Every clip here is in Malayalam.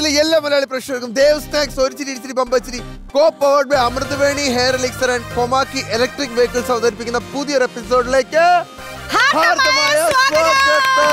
കേരളത്തിലെ എല്ലാ മലയാളി പ്രേക്ഷകർക്കും ദേവ് സ്നാക്സ് ഒരിച്ചിരി ഇരിച്ചിരി പമ്പച്ചിരി co powered by Amruthaveni hair elixir and Komaki electric vehicles അവതരിപ്പിക്കുന്ന പുതിയൊരു എപ്പിസോഡിലേക്ക് ഹാർദമായ സ്വാഗതം.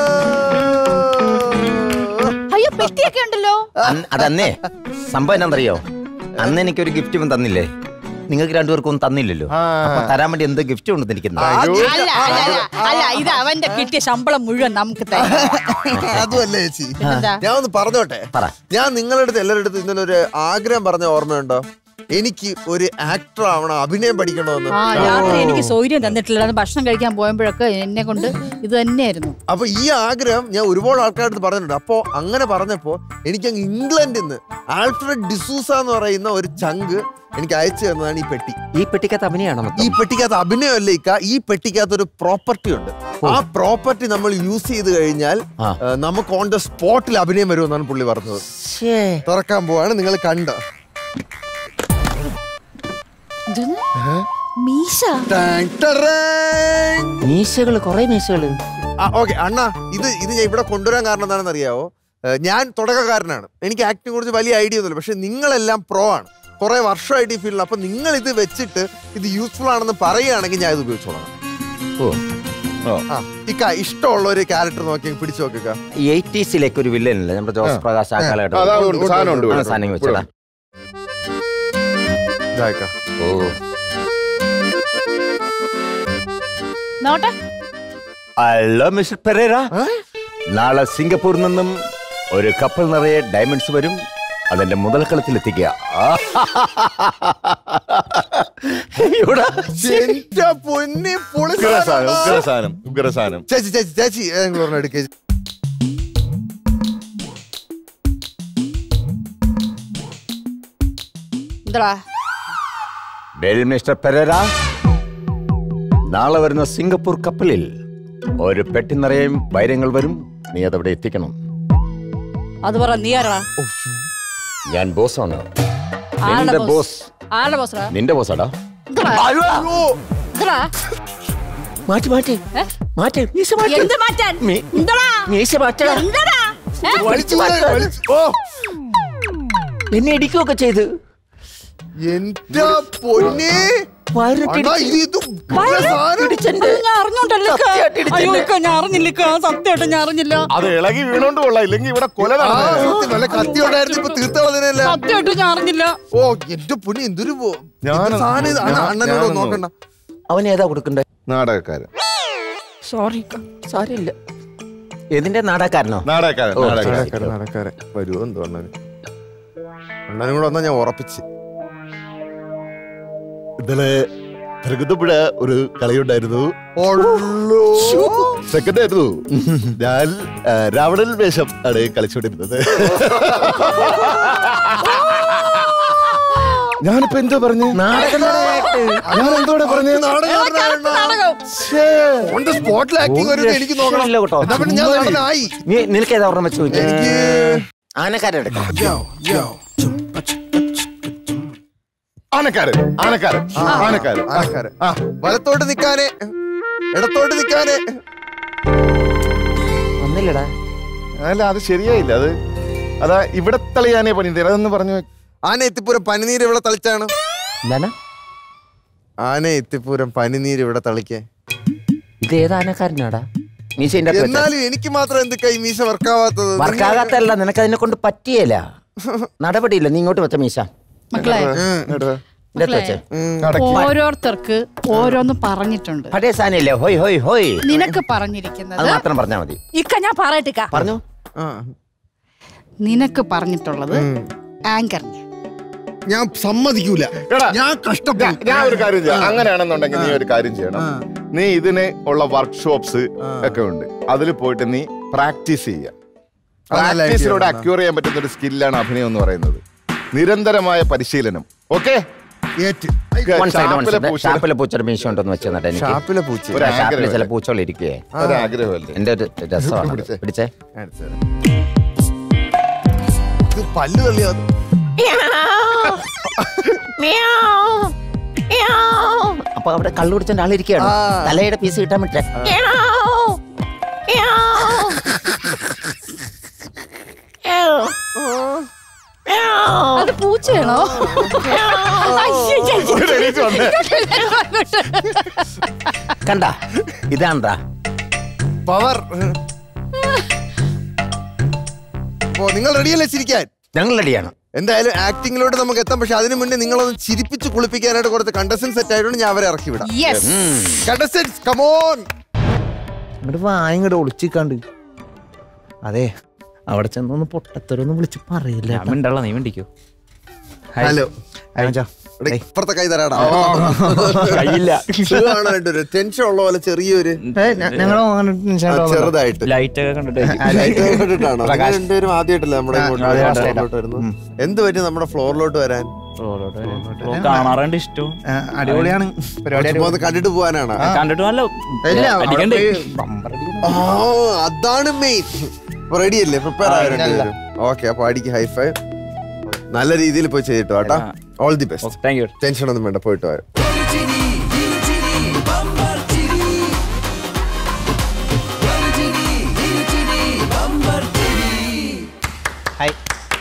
അയ്യോ പെട്ടിയൊക്കെ ഉണ്ടല്ലോ അന്ന് അതന്നേ സംഭവം എന്താണെന്നറിയോ അന്ന് എനിക്കൊരു ഗിഫ്റ്റ് ഒന്നും തന്നില്ലേ നിങ്ങൾക്ക് രണ്ടുപേർക്കും ഒന്നും തന്നില്ലല്ലോ അപ്പൊ തരാൻ വേണ്ടി എന്ത് ഗിഫ്റ്റ് കൊണ്ടുവന്നിരിക്കുന്നത് ആദ്യം- അല്ല അല്ല അല്ല അല്ല ഇത് അവന്റെ കിട്ടിയ ശമ്പളം മുഴുവൻ നമുക്ക് തരും അതുമല്ല ചേച്ചി പിന്നെന്താ? ഞാൻ ഒന്ന് പറഞ്ഞോട്ടെ പറ. ഞാൻ നിങ്ങളുടെ അടുത്ത് എല്ലാവരുടെ അടുത്ത് ഇന്നലെ ഒരു ആഗ്രഹം പറഞ്ഞ ഓർമ്മയുണ്ടോ എനിക്ക് ഒരു ആക്ടർ ആവണം അഭിനയം പഠിക്കണമെന്ന് ആ രാത്രി എനിക്ക് സൗകര്യം തന്നിട്ടില്ല അത് ഭക്ഷണം കഴിക്കാൻ പോയപ്പോഴൊക്കെ എന്നെ കൊണ്ട് ഇത് തന്നെയായിരുന്നു അപ്പൊ ഈ ആഗ്രഹം ഞാൻ ഒരുപാട് ആൾക്കാരുടെ അടുത്ത് പറഞ്ഞിട്ടുണ്ട് അപ്പോ അങ്ങനെ പറഞ്ഞപ്പോ എനിക്ക് അങ്ങ് ഇംഗ്ലണ്ടിൽ നിന്ന് ആൽഫ്രഡ് ഡിസൂസ എന്ന് പറയുന്ന ഒരു ചങ്ക് എനിക്ക് അയച്ചു തന്നതാണ് ഈ പെട്ടി ഈ പെട്ടിക്കകത്ത് അഭിനയാണോ ഈ പെട്ടിക്കകത്ത് അഭിനയമല്ല ഇക്ക ഈ പെട്ടിക്കകത്ത് ഒരു പ്രോപ്പർട്ടി ഉണ്ട് ആ പ്രോപ്പർട്ടി നമ്മൾ യൂസ് ചെയ്ത് കഴിഞ്ഞാൽ ആ. ഏഹ്, നമുക്ക് ഓൺ ദ സ്പോട്ടിൽ അഭിനയം വരുമെന്നാണ് പുള്ളി പറഞ്ഞത് തുറക്കാൻ പോവാണ് നിങ്ങൾ കണ്ടോ ഇതെന്ന്? മീശ ടാങ് ടറേങ്. മീശകള് കൊറേ മീശകള് ആ ഓക്കെ അണ്ണ ഇത് ഇത് ഞാൻ ഇവിടെ കൊണ്ടുവരാൻ കാരണം എന്താണെന്ന് അറിയാവോ ഏഹ്, ഞാൻ തുടക്കക്കാരനാണ് എനിക്ക് ആക്ടിനെ കുറിച്ച് വലിയ ഐഡിയ ഒന്നുമില്ല പക്ഷെ നിങ്ങളെല്ലാം പ്രോ ആണ് കുറെ വർഷമായിട്ട് ഈ ഫീൽഡിൽ അപ്പൊ നിങ്ങൾ ഇത് വെച്ചിട്ട് ഇത് യൂസ്ഫുൾ ആണെന്ന് പറയുകയാണെങ്കിൽ ഞാൻ ഇത് ഉപയോഗിച്ചോളാം ഓ ആ ഇക്ക ഇഷ്ടമുള്ള ഒരു ക്യാരക്ടർ നോക്കി പിടിച്ചു നോക്കുക എയ്റ്റീസിലേക്ക് ഒരു വില്ലനല്ലേ നമ്മുടെ ജോസ് പ്രകാശ് ആ കാലഘട്ടം അതാ ഉണ്ട്, സാധനം ഉണ്ട് ഇവിടെ. സാധനം വെച്ചടാ ഇതാക്ക ഓ നോട്ടെ ഹലോ മിസ്റ്റർ പെരേര നാളെ സിംഗപ്പൂരിൽ നിന്നും ഒരു കപ്പൽ നിറയെ ഡയമണ്ട്സ് വരും അതെന്റെ മുതൽക്കളത്തിൽ എത്തിക്കുക ഇവിടെ എന്റെ പൊന്നി പുളി ഉഗ്ര സാധനം സാധനം. ഉഗ്ര സാധനം ഉഗ്ര സാധനം ചേച്ചി ചേച്ചി ചേച്ചി ഏതെങ്കിലും ഒരെണ്ണം എടുക്കേ എന്താ വെൽ മിസ്റ്റർ പെരേര നാളെ വരുന്ന സിംഗപ്പൂർ കപ്പലിൽ ഒരു പെട്ടി നിറയെ വൈരങ്ങൾ വരും നീ അതവിടെ എത്തിക്കണം അത് പറ നീ ആരാ ഞാൻ ബോസാണ് ആരുടെ നിന്റെ ബോസ് ബോസ് ആരുടെ ബോസാ നിന്റെ ബോസാടാ എന്താ മാറ്റി മാറ്റി ഏ? മാറ്റി മീശ മാറ്റി എന്ത് മാറ്റാൻ മീ- എന്താടാ മീശ മാറ്റടാ എന്താടാ ഏ? വലിച്ചു മാറ്റാൻ. ഓ എന്നെ ഇടിക്കുകയൊക്കെ ചെയ്ത് എന്റെ പൊന്നി വയറിട്ട് അണ്ണാ, ഇത് ഇത് ഉഗ്ര സാധനം. ഇടിച്ചെന്റെ അത് ഞാൻ അറിഞ്ഞോണ്ടല്ലോ ഇക്ക. സത്യമായിട്ട് ഇടിച്ചെന്നെ. അയ്യോ ഇക്ക, ഞാൻ അറിഞ്ഞില്ല ഇക്ക. സത്യമായിട്ട് ഞാൻ അറിഞ്ഞില്ല അത് ഇളകി വീണോണ്ട് കൊള്ളാം ഇല്ലെങ്കിൽ ഇവിടെ കൊല ആ, നടന്നേനെ. സത്യം, നല്ല കത്തി ഉണ്ടായിരുന്നു ഇപ്പൊ തീർത്തളതിനല്ല സത്യമായിട്ട് ഞാൻ അറിഞ്ഞില്ല ഓ എന്റെ പൊന്നി എന്തൊരു പോ- ഞാൻ- എന്ത് സാധനം ഇത്? അണ്ണാ, ഞാൻ- അണ്ണനോട് ഞാനൊന്ന് നോക്കണ്ട അവൻ ഏതാ കൊടുക്കണ്ടേ നാടകക്കാരൻ സോറി സാരില്ല ഏതിന്റെ നാടകക്കാരനോ നാടകക്കാരൻ ഓ, നാടകക്കാരൻ നടക്കാരെ നടക്കാരെ വരുമോ എന്തോ അണ്ണന് അണ്ണനും കൂടെ വന്നാ ഞാൻ ഉറപ്പിച്ച് ഇന്നലെ തിരകുത്തപ്പുഴ ഒരു കളിയുണ്ടായിരുന്നു ഒള്ളോ. സെക്കൻഡ് ആയിരുന്നു ഞാൻ ആ, രാവണൻ വേഷം ആണ് കളിച്ചുകൊണ്ടിരുന്നത് ഞാനിപ്പോ എന്താ പറഞ്ഞു ഞാൻ എന്തോടെ പറഞ്ഞു നാടകക്കാരനാണ് അണ്ണാ. On the spot ൽ acting വരുമെന്ന് എനിക്ക് നോക്കണം ഇല്ല കേട്ടോ. എന്നാ പിന്നെ ഞാൻ നടനായി നീ നിനക്ക് ഏതാ ഓർമ്മ വെച്ച് നോക്കി എനിക്ക് ആനക്കാരൻ എടുക്കാം ആനക്കാരൻ ആനക്കാരൻ ആനക്കാരൻ ആൾക്കാര് ആ വലത്തോട്ട് നിക്കാനേ ഇടത്തോട്ട് നിക്കാനേ ഒന്നില്ലടാ അല്ല അത് ശരിയായില്ല അത് അതാ ഇവിടെ തളിയാനേ പണി അതൊന്ന് പറഞ്ഞു ആന എത്തിപ്പൂരം പനിനീര് ഇവിടെ തളിച്ചാണ് എന്താണ് ആന എത്തിപ്പൂരം പനിനീര് ഇവിടെ തളിക്കേ ഇത് ഏത് ആനക്കാരനാടാ മീശ എന്നാലും എനിക്ക് മാത്രം എന്ത് കൈ മീശ വർക്കാവാത്തത് വർക്കാകാത്തല്ല നിനക്ക് അതിനെ കൊണ്ട് പറ്റിയല്ല നടപടിയില്ല നീ ഇങ്ങോട്ട് വെച്ച മീശ മക്കളെ ഇടത്ത് വെച്ചേ ഓരോരുത്തർക്ക് ഓരോന്ന് പറഞ്ഞിട്ടുണ്ട് പഴയ സാധനമില്ലേ ഹോയ് ഹോയ് ഹോയ് നിനക്ക് അത് പറഞ്ഞിരിക്കുന്നത് മാത്രം പറഞ്ഞാ മതി ഇക്ക ഞാൻ പറയട്ടിക്ക പറഞ്ഞു നിനക്ക് പറഞ്ഞിട്ടുള്ളത് ആങ്കറിന് ഞാൻ സമ്മതിക്കൂല എടാ, ഞാൻ കഷ്ടപ്പെടും ഞാൻ ഒരു കാര്യം ചെയ്യാം അങ്ങനെയാണെന്നുണ്ടെങ്കിൽ നീ ഒരു കാര്യം ചെയ്യണം നീ ഇതിന് ഉള്ള വർക്ക്ഷോപ്സ് ഒക്കെ ഉണ്ട് അതിൽ പോയിട്ട് നീ പ്രാക്ടീസ് ചെയ്യുക അത് നല്ല പ്രാക്ടീസിലൂടെ idea ആണ്. അക്യൂർ ചെയ്യാൻ പറ്റുന്ന ഒരു സ്കില്ലാണ് അഭിനയം എന്ന് പറയുന്നത് നിരന്തരമായ പരിശീലനം ഓക്കെ ഏറ്റ് One side, one ഷാപ്പിലെ side. പൂച്ച. ഷാപ്പിലെ പൂച്ചയുടെ മീശ ഉണ്ടെന്ന് വെച്ച് തന്നിട്ട് എനിക്ക് ഷാപ്പിലെ പൂച്ച ഒരു ഷാപ്പിൽ ആഗ്രഹം ചില പൂച്ചകൾ ഇരിക്കുകയെ ഒരാഗ്രഹമല്ലേ എന്റെ ഒരു രസമാണ് പിടിച്ചേ. പിടിച്ചേ ഇത് പല്ല് തള്ളിയാ അപ്പൊ അവിടെ കള്ളു കുടിച്ചോണ്ട് ആളിരിക്കുകയാണ് ആ. തലയുടെ പീസ് കിട്ടാൻ പറ്റേ ആ പൂച്ചയാണോ ഒരു എണീറ്റ് വന്നേ. കണ്ട ഇതാണ്ടാ പവർ അപ്പോ നിങ്ങൾ റെഡിയല്ലേ ചിരിക്കാൻ ഞങ്ങൾ റെഡിയാണ് എന്തായാലും ആക്ടിങ്ങിലോട്ട് നമുക്ക് എത്താം പക്ഷെ അതിനു മുന്നേ നിങ്ങളൊന്ന് ചിരിപ്പിച്ച് കുളിപ്പിക്കാനായിട്ട് കുറച്ച് കണ്ടസ്റ്റന്റ് സെറ്റ് ആയതുകൊണ്ട് ഞാൻ അവരെ ഇറക്കി വിടാം യെസ് കണ്ടസ്റ്റന്റ് കമോൺ ഇങ്ങോട്ട് വായ ഇങ്ങോട്ട് ഒളിച്ചിക്കാണ്ട് അതെ അവിടെ ചെന്നൊന്ന് പൊട്ടത്തരൊന്നും വിളിച്ച് പറയില്ല ഞാൻ മിണ്ടല്ല നീ മിണ്ടിക്കോ ഹലോ അയച്ചാ. എടേ, ഇപ്പുറത്തെ കൈ തരാടാ കയ്യില്ല സുഖമാണ് ടെൻഷൻ ഉള്ള പോലെ ചെറിയൊരു ഞങ്ങൾ ആ, ചെറുതായിട്ട് ലൈറ്റ് ഒക്കെ കണ്ടിട്ട് ലൈറ്റ് കണ്ടിട്ടാണോ നിങ്ങൾ രണ്ടുപേരും ആദ്യമായിട്ടല്ലേ നമ്മുടെ ആ, ഇങ്ങോട്ട് അതെ, വരുന്നത്, first ഫ്ലോറിലോട്ട് വരുന്നത് എന്ത് പറ്റി നമ്മുടെ ഫ്ലോറിലോട്ട് വരാൻ കാണാറുണ്ട് ഇഷ്ടവും അടിപൊളിയാണ് പരിപാടി ചുമ്മാ ഒന്ന് കണ്ടിട്ട് പോകാനാണ് കണ്ടിട്ട് നല്ല ഇല്ല, അവിടെ അടിക്കണ്ടേ പോയി ബമ്പർ അടിക്കണം. ആ അതാണ് മെയിൻ റെഡി അല്ലേ പ്രിപ്പയർ ആ, ആയ ഇല്ല, ഇല്ല. ഓക്കെ അപ്പൊ അടിക്ക് ഹൈഫൈ നല്ല രീതിയിൽ പോയി ചെയ്തിട്ടോ കേട്ടാ all the best thank you tension ഒന്നും വേണ്ട പോയിട്ട് വരാം hi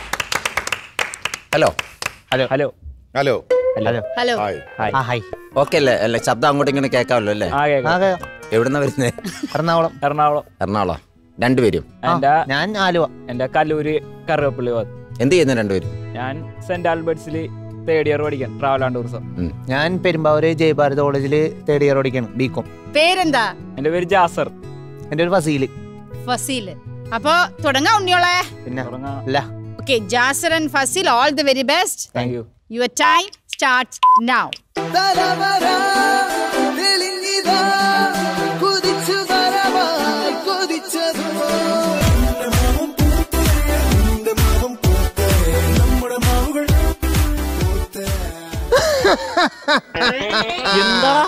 hello hello hello hello hello hello hi hi ആ ഹായ് ഓക്കെ അല്ലേ അല്ലേ ശബ്ദം അങ്ങോട്ട് ഇങ്ങനെ കേൾക്കാമല്ലോ അല്ലേ ആ കേക്കാം അതെ എവിടുന്ന വരുന്നേ എറണാകുളം എറണാകുളം എറണാകുളം രണ്ടുപേരും ആ, എന്റെ ഞാൻ ആലുവ എന്റെ കല്ലൂര് കറുവപ്പള്ളി ഭാഗത്ത് എന്ത് ചെയ്യുന്നു രണ്ടുപേരും ഞാൻ സെന്റ് ആൽബർട്ട്സിൽ തേർഡ് ഇയർ പഠിക്കാൻ ട്രാവൽ ആൻഡ് ടൂറിസം ഞാൻ പെരുമ്പാവൂര് ജയഭാരത് കോളേജിൽ തേർഡ് ഇയർ പഠിക്കാണ് ബികോം പേരെന്താ എന്റെ പേര് ജാസർ എൻ്റെ ഒരു ഫസീല് ഫസീല് അപ്പൊ തുടങ്ങാം ഉണ്ണിയോളെ പിന്നെ തുടങ്ങാം അല്ല okay Jasar and Fazeel all the very best thank you your time start now എന്താടാ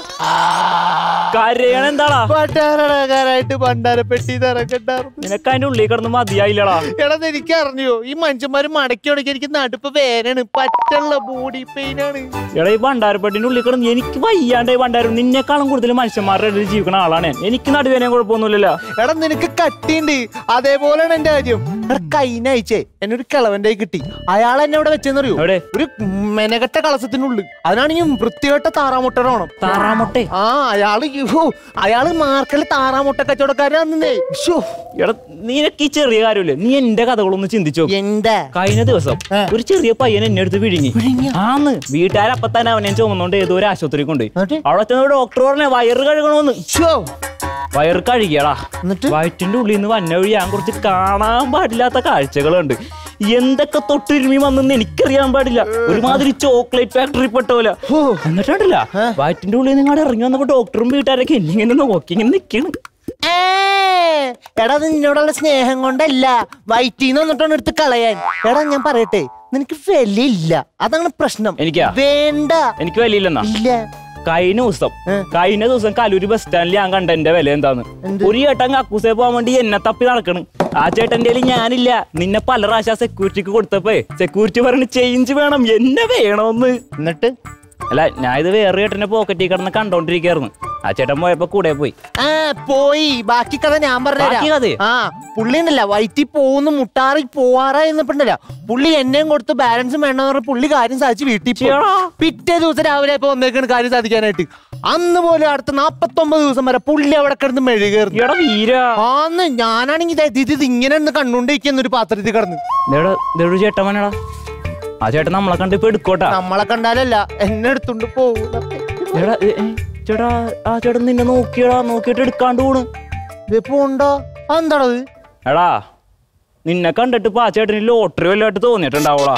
കരയണ എന്താടാ പട്ടാറടകാരായിട്ട് പണ്ടാരപ്പെട്ടി തിറക്കണ്ടായിരുന്നു നിനക്ക് അതിന്റെ ഉള്ളിൽ കിടന്ന് മതിയായില്ലടാ എടാ ഇത് എനിക്ക് അറിഞ്ഞോ ഈ മനുഷ്യന്മാര് മടക്കി ഉടക്കി എനിക്ക് നടുപ്പ് വേനാണ് പറ്റുള്ള ബോഡി പെയിൻ ആണ് എടാ ഈ ഭണ്ടാരപ്പെട്ടിന്റെ ഉള്ളിൽ കിടന്ന് എനിക്ക് വയ്യാണ്ട് ഈ ഭണ്ടാരം നിന്നെക്കാളും കൂടുതൽ മനുഷ്യന്മാരുടെ ഇടയിൽ ജീവിക്കുന്ന ആളാണ് ഞാൻ. എനിക്ക് നടുവേനെ കുഴപ്പമൊന്നുമില്ലല്ലോ എടാ നിനക്ക് കട്ടിയുണ്ട് അതേപോലെയാണ് എന്റെ കാര്യം എടാ കഴിഞ്ഞ ആഴ്ചേ എന്നെ ഒരു കിളവന്റെ കൈ കിട്ടി അയാൾ എന്നെ ഇവിടെ വെച്ചെന്നറിയോ എവിടെ ഒരു മെനകെട്ട കളസത്തിനുള്ളിൽ അതിനാണെങ്കിൽ വൃത്തികെട്ട താറാമുട്ട വേണം താറാമുട്ടെ ആ അയാള് യ്യോ, അയാള് മാർക്കല് താറാമുട്ട കച്ചവടക്കാരനാന്നേ ശ്ശോ, എടാ നിനക്ക് ഈ ചെറിയ കാര്യമില്ലേ നീ എന്റെ കഥകളൊന്ന് ചിന്തിച്ചു നോക്ക്. എന്താ കഴിഞ്ഞ ദിവസം ആ. ഒരു ചെറിയ പയ്യൻ എന്നെ അടുത്ത് വിഴുങ്ങി ആന്ന് വീട്ടുകാരപ്പ തന്നെ അവനെ ചുമന്നുകൊണ്ട് ഏതോ ഒരു ആശുപത്രി കൊണ്ട് എന്നിട്ട്? അവിടെ ചെന്ന് ഡോക്ടർ പറഞ്ഞ വയറ് കഴുകണമെന്ന് ശ്ശോ, വയറ് കഴുകിയടാ എന്നിട്ട് വയറ്റിന്റെ ഉള്ളിൽ നിന്ന് വന്ന വഴി ഞാൻ കുറച്ച് കാണാൻ പാടില്ലാത്ത കാഴ്ചകളുണ്ട് എന്തൊക്കെ തൊട്ടിരുമി വന്നെന്ന് എനിക്കറിയാൻ പാടില്ല ഒരുമാതിരി ചോക്ലേറ്റ് ഫാക്ടറി പെട്ട പോലെ ഹോ, എന്നിട്ടുണ്ടല്ല വയറ്റിന്റെ ഉള്ളിൽ നിങ്ങടെ ഇറങ്ങി വന്നപ്പോ ഡോക്ടറും വീട്ടുകാരൊക്കെ എന്നെ ഇങ്ങനെ നോക്കി ഇങ്ങനെ നിക്കാണ് ഏ, എടാ അത് നിന്നോടുള്ള സ്നേഹം കൊണ്ടല്ല വയറ്റീന്ന് വന്നിട്ടാണ് എടുത്ത് കളയാൻ എടാ ഞാൻ പറയട്ടെ നിനക്ക് വിലയില്ല അതാണ് പ്രശ്നം എനിക്കാ? വേണ്ട എനിക്ക് വലിയില്ലെന്നാ ഇല്ല കഴിഞ്ഞ ദിവസം ഏ? കഴിഞ്ഞ ദിവസം കലൂര് ബസ് സ്റ്റാൻഡിൽ ഞാൻ കണ്ട എന്റെ വില എന്താന്ന് എന്ത്? ഒരു ചേട്ടൻ കക്കൂസേ പോകാൻ വേണ്ടി എന്നെ തപ്പി നടക്കണ് ആ ചേട്ടന്റെ കയ്യിൽ ഞാനില്ല നിന്നെ പല പ്രാവശ്യം സെക്യൂരിറ്റിക്ക് കൊടുത്തപ്പോ സെക്യൂരിറ്റി പറഞ്ഞ് ചേഞ്ച് വേണം എന്നെ വേണമെന്ന് എന്നിട്ട് അല്ല ഞാൻ ഇത് വേറെ ചേട്ടന്റെ പോക്കറ്റിൽ കിടന്ന് കണ്ടോണ്ടിരിക്കായിരുന്നു ആ ചേട്ടൻ പോയപ്പോ കൂടെ പോയി ആ പോയി ബാക്കി കഥ ഞാൻ ബാക്കി പറഞ്ഞുതരാം കഥയോ? ആ പുള്ളി ഉണ്ടല്ല വയറ്റി പോകുന്നു മുട്ടാറി പോവാറാ എന്നപ്പോണ്ടല്ല പുള്ളി എന്നെയും കൊടുത്ത് ബാലൻസും വേണമെന്ന് പറഞ്ഞ പുള്ളി കാര്യം സാധിച്ച് വീട്ടിൽ പോയി ചേടാ. പിറ്റേ ദിവസം രാവിലെ ഇപ്പൊ വന്നേക്കാണ് കാര്യം സാധിക്കാനായിട്ട് അന്ന് പോലും അടുത്ത നാപ്പത്തൊമ്പത് ദിവസം വരെ പുള്ളി അവിടെ കിടന്ന് മെഴുകേറുന്നു എടാ വീര ആന്ന് ഞാനാണെങ്കിൽ ഇത് ഇത് ഇത് ഇങ്ങനെ ഒന്ന് കണ്ണുകൊണ്ടിരിക്കുന്ന ഒരു പാത്രത്തിൽ കിടന്ന് ഇതൊരു ചേട്ടൻ വന്നടാ ആ ചേട്ടൻ നമ്മളെ കണ്ട് ഇപ്പൊ എടുക്കോട്ടാ നമ്മളെ കണ്ടാലല്ല എന്നെ എടുത്തോണ്ട് പോകൂല എടാ ഏ, ഏ, ചേട്ടാ ആ ചേട്ടൻ നിന്നെ നോക്കിയടാ നോക്കിയിട്ട് എടുക്കാണ്ട് പോണ് ഇത് പോണ്ടോ എന്താണത് എടാ നിന്നെ കണ്ടിട്ട് ഇപ്പൊ ആ ചേട്ടന് ലോട്ടറി വല്ലതായിട്ട് തോന്നിയിട്ടുണ്ടാവോളാ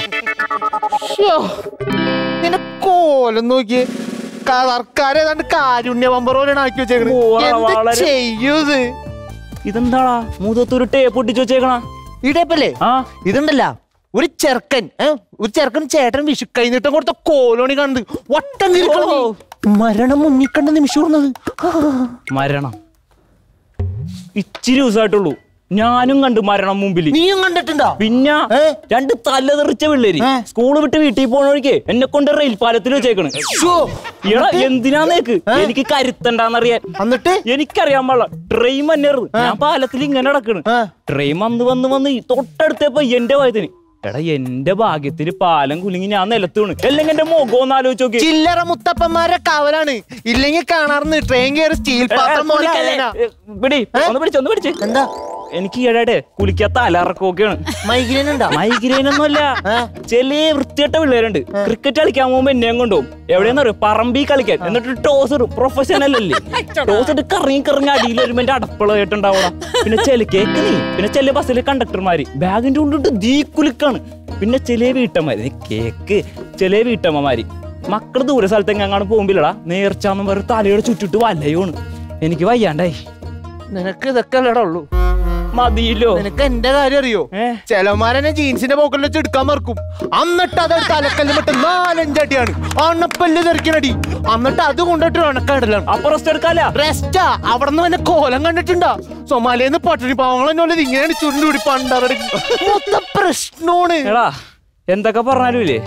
നിന്നെ കോലം നോക്കിയേ സർക്കാർ ഏതാണ്ട് കാരുണ്യ പമ്പർ പോലെയാണ് ആക്കി വെച്ചേക്കണത് ഓ, എന്ത് വളരെ- ചെയ്യൂത് ഇതെന്താടാ മൂതത്തൊരു ടേപ്പ് ഒട്ടിച്ച് വെച്ചേക്കണ ഈ ടൈപ്പല്ലേ ആ ഇതുണ്ടല്ല ഒരു ചെറുക്കൻ ഏ, ഒരു ചെറുക്കൻ ചേട്ടൻ വിഷു കൈനീട്ടം കൊടുത്ത കോലോണി കാണുന്നത് വട്ടം കിരിക്കണത് ഓ. മരണം മുന്നിൽ കണ്ട നിമിഷം ഓർന്നത് മരണം ഇച്ചിരി ദിവസമായിട്ടുള്ളൂ ഞാനും കണ്ടു മരണം മുമ്പിൽ നീയും കണ്ടിട്ടുണ്ടോ പിന്നെ ഏ? രണ്ട് തലതെറിച്ച പിള്ളേര് ഏ? സ്കൂള് വിട്ട് വീട്ടിൽ പോണ വഴിക്ക് എന്നെ കൊണ്ട് റെയിൽ പാലത്തിൽ വെച്ചേക്കണ് ശ്ശോ. എടാ എന്തിനാ നേക്ക് എനിക്ക് കരുത്തണ്ടാന്നറിയാൻ എന്നിട്ട് എനിക്കറിയാൻ പാടില്ല ട്രെയിൻ വന്നേറുന്നു ഞാൻ പാലത്തിൽ ഇങ്ങനെ നടക്കണ് ആ. ട്രെയിൻ വന്ന് വന്ന് വന്ന് ഈ തൊട്ടടുത്തപ്പോ എന്റെ വയതിന് എടാ എന്റെ ഭാഗ്യത്തിന് പാലം കുലുങ്ങി ഞാൻ നിലത്ത് വീണ് അല്ലെങ്കിൽ എന്റെ മുഖം ഒന്ന് ആലോചിച്ച് നോക്കി ചില്ലറ മുത്തപ്പന്മാരെ കാവലാണ് ഇല്ലെങ്കിൽ കാണാറുണ്ട് ട്രെയിൻ കയറി സ്റ്റീൽ പാത്രം പോലെ ആയേനാ. പിടി ഒന്ന് പിടിച്ച് ഒന്ന് പിടിച്ച് എന്താ എനിക്ക് ഈയിടെ കുളിക്കാത്ത അലറക്കൊക്കെയാണ് മൈഗ്രെയിൻ ഉണ്ടോ മൈഗ്രെയിൻ ഒന്നുമല്ല ഏ? ചെറിയ വൃത്തികെട്ട പിള്ളേരുണ്ട് ക്രിക്കറ്റ് കളിക്കാൻ പോകുമ്പോ എന്നെയും കൊണ്ടുപോകും എവിടെയെന്ന് അറിയോ പറമ്പി കളിക്കാൻ എന്നിട്ട് ടോസ് ഇടും പ്രൊഫഷണൽ അല്ലേ ടോസ് ഇട്ട് കറങ്ങി കറങ്ങി അടിയിൽ വരുമ്പോ എന്റെ അടപ്പളായിട്ടുണ്ടാവണം പിന്നെ ചില കേക്ക് നീ പിന്നെ ചില ബസ്സിലെ കണ്ടക്ടർമാര് ബാഗിന്റെ ഉള്ളിട്ട് ദീ കുലുക്കാണ് പിന്നെ ചില വീട്ടമ്മമാര് ദേ കേക്ക് ചില വീട്ടമ്മമാര് മക്കള് ദൂരെ സ്ഥലത്ത് എങ്ങാണ്ട് പോകുമ്പില്ലടാ നേർച്ചാന്ന് പറഞ്ഞ് തലയുടെ ചുറ്റിട്ട് വലയോണ് എനിക്ക് വയ്യാണ്ടായി നിനക്ക് ഇതൊക്കെ അല്ലടാ ഉള്ളൂ മതിയില്ലോ നിനക്ക് എന്റെ കാര്യം അറിയോ ഏ? ചെലമാരനെ ജീൻസിന്റെ പോക്കലിൽ വെച്ച് എടുക്കാൻ മറക്കും എന്നിട്ട് അതെടുത്ത് അലക്കല്ല് വിട്ട് നാലഞ്ചടിയാണ് അണപ്പല്ല് തെറിക്കണടി എന്നിട്ട് അത് കൊണ്ടിട്ട് ഉണക്കാടലാണ് അപ്പൊ റെസ്റ്റ് എടുക്കാല റെസ്റ്റാ അവിടെ നിന്ന് എന്നെ കോലം കണ്ടിട്ടുണ്ടോ സൊമാലിന്ന് പട്ടിണി പാവങ്ങൾ എന്നോട് ഇങ്ങനെയാണ് ചുരുണ്ടുകൂടി പണ്ടറടി മൊത്തം പ്രശ്നമാണ് എടാ എന്തൊക്കെ പറഞ്ഞാലും ഇല്ലേ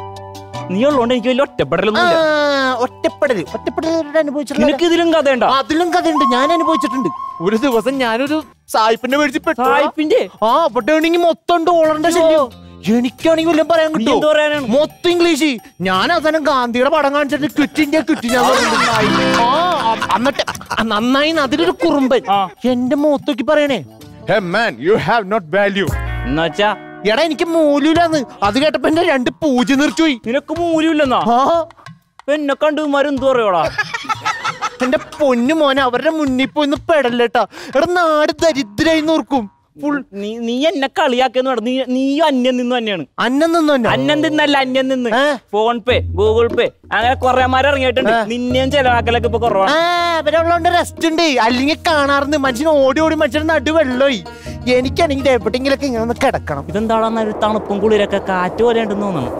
നീ ഉള്ളോണ്ട് എനിക്ക് വലിയ ഒറ്റപ്പെടലൊന്നും ഇല്ല ഒറ്റപ്പെടല് ഒറ്റപ്പെടൽ അനുഭവിച്ചിട്ടില്ല നിനക്ക് ഇതിലും കഥയുണ്ടോ അതിലും കഥയുണ്ട് ഞാൻ അനുഭവിച്ചിട്ടുണ്ട് ഒരു ദിവസം ഞാനൊരു സായിപ്പിന്റെ മേടിച്ച് പെട്ടു സായിപ്പിന്റെ ആ പെട്ടാണെങ്കിൽ മൊത്തം ഡോളറിന്റെ ശല്യം എനിക്കാണെങ്കിൽ വല്ലതും പറയാൻ നീ കിട്ടുമോ എന്ത് പറയാനാണ് മൊത്തം ഇംഗ്ലീഷ് ഞാൻ അവസാനം ഗാന്ധിയുടെ പടം കാണിച്ചിട്ട് ക്വിറ്റ് ഇന്ത്യ ക്വിറ്റ് ഞാൻ ആ അ- എന്നിട്ട് ആ, നന്നായി അതിലൊരു കുറുമ്പൻ ആ. എന്റെ മുഖത്തേക്ക് പറയണേ hey man you have not value എന്നുവെച്ചാ എടാ എനിക്ക് മൂലൂലാന്ന് അത് കേട്ടപ്പോ എന്റെ രണ്ട് പൂജ നിർത്തിപ്പോയി നിനക്ക് മൂല്യമില്ലെന്നാ ആ എന്നെ കണ്ടു എന്ത് പറയോടാ എന്റെ പൊന്നു മോനെ അവരുടെ മുന്നിൽ പോയി ഒന്ന് പെടല്ലേട്ടാ എടാ നാട് ദരിദ്രായി നോർക്കും ഫുൾ നീ നീ എന്നെ കളിയാക്കുന്നു വേണ്ട നീ നീയും അന്യം നിന്നു തന്നെയാണ് അന്നം നിന്നു തന്നെ അന്യം നിന്നല്ല അന്യം നിന്ന് ഏ? ഫോൺ പേ ഗൂഗിൾ പേ അങ്ങനെ കൊറേ മാര് ഇറങ്ങിയിട്ടുണ്ട് നിന്നെയും ചെലവാക്കലൊക്കെ ഇപ്പൊ കുറവാണ് ആ അവരുള്ളതുകൊണ്ട് റെസ്റ്റ് ഉണ്ട് അല്ലെങ്കിൽ കാണാറുണ്ട് മനുഷ്യൻ ഓടി ഓടി മനുഷ്യൻ നടു വെള്ളമായി എനിക്കാണെങ്കിൽ എവിടെയെങ്കിലൊക്കെ ഇങ്ങനെ ഒന്ന് കിടക്കണം ഇതെന്താണെന്ന് ഒരു തണുപ്പും കുളിരൊക്കെ കാറ്റ് പോലെ ഉണ്ടെന്ന് തോന്നുന്നു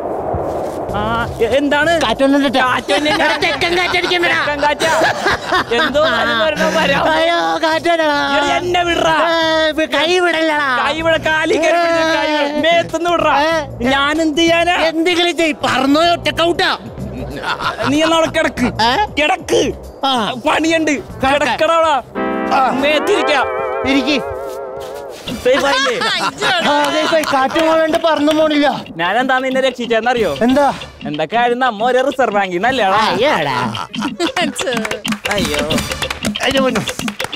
ആ എ- എന്താണ് കാറ്റ് തന്നെയാ. തെക്കൻ കാറ്റാ. എന്തോ അത് വരണോ വരാം. എടി, എന്നെ വിടറാ കൈ വിടല്ലടാ കൈ വിട കാലി കയറി പിടിച്ച് കൈ വിട. മേത്തൊന്ന് വിടറാ ഏ. ഞാൻ എന്ത് ചെയ്യാനാ എന്തെങ്കിലും ചെയ് പറന്നോ ഒറ്റക്കൗട്ടാ നീ എന്നവിടെ കിടക്ക് ഏ? കിടക്ക് ആ. പണിയുണ്ട് കിടക്കടവടാ മേത്തിരിക്കാം ഇരിക്കി Safe ആയില്ലേ? കാറ്റ് പോകണ്ട് പറന്നു പോണില്ല ഞാൻ എന്താ നിന്നെ രക്ഷിച്ചെന്നറിയോ എന്താ എന്തൊക്കെ ആയിരുന്നു നമ്മ ഒരു റിസർവ് ബാങ്കിൽ നിന്നല്ലേടാ അയ്യടാ അയ്യോ അതിന് മുന്നേ.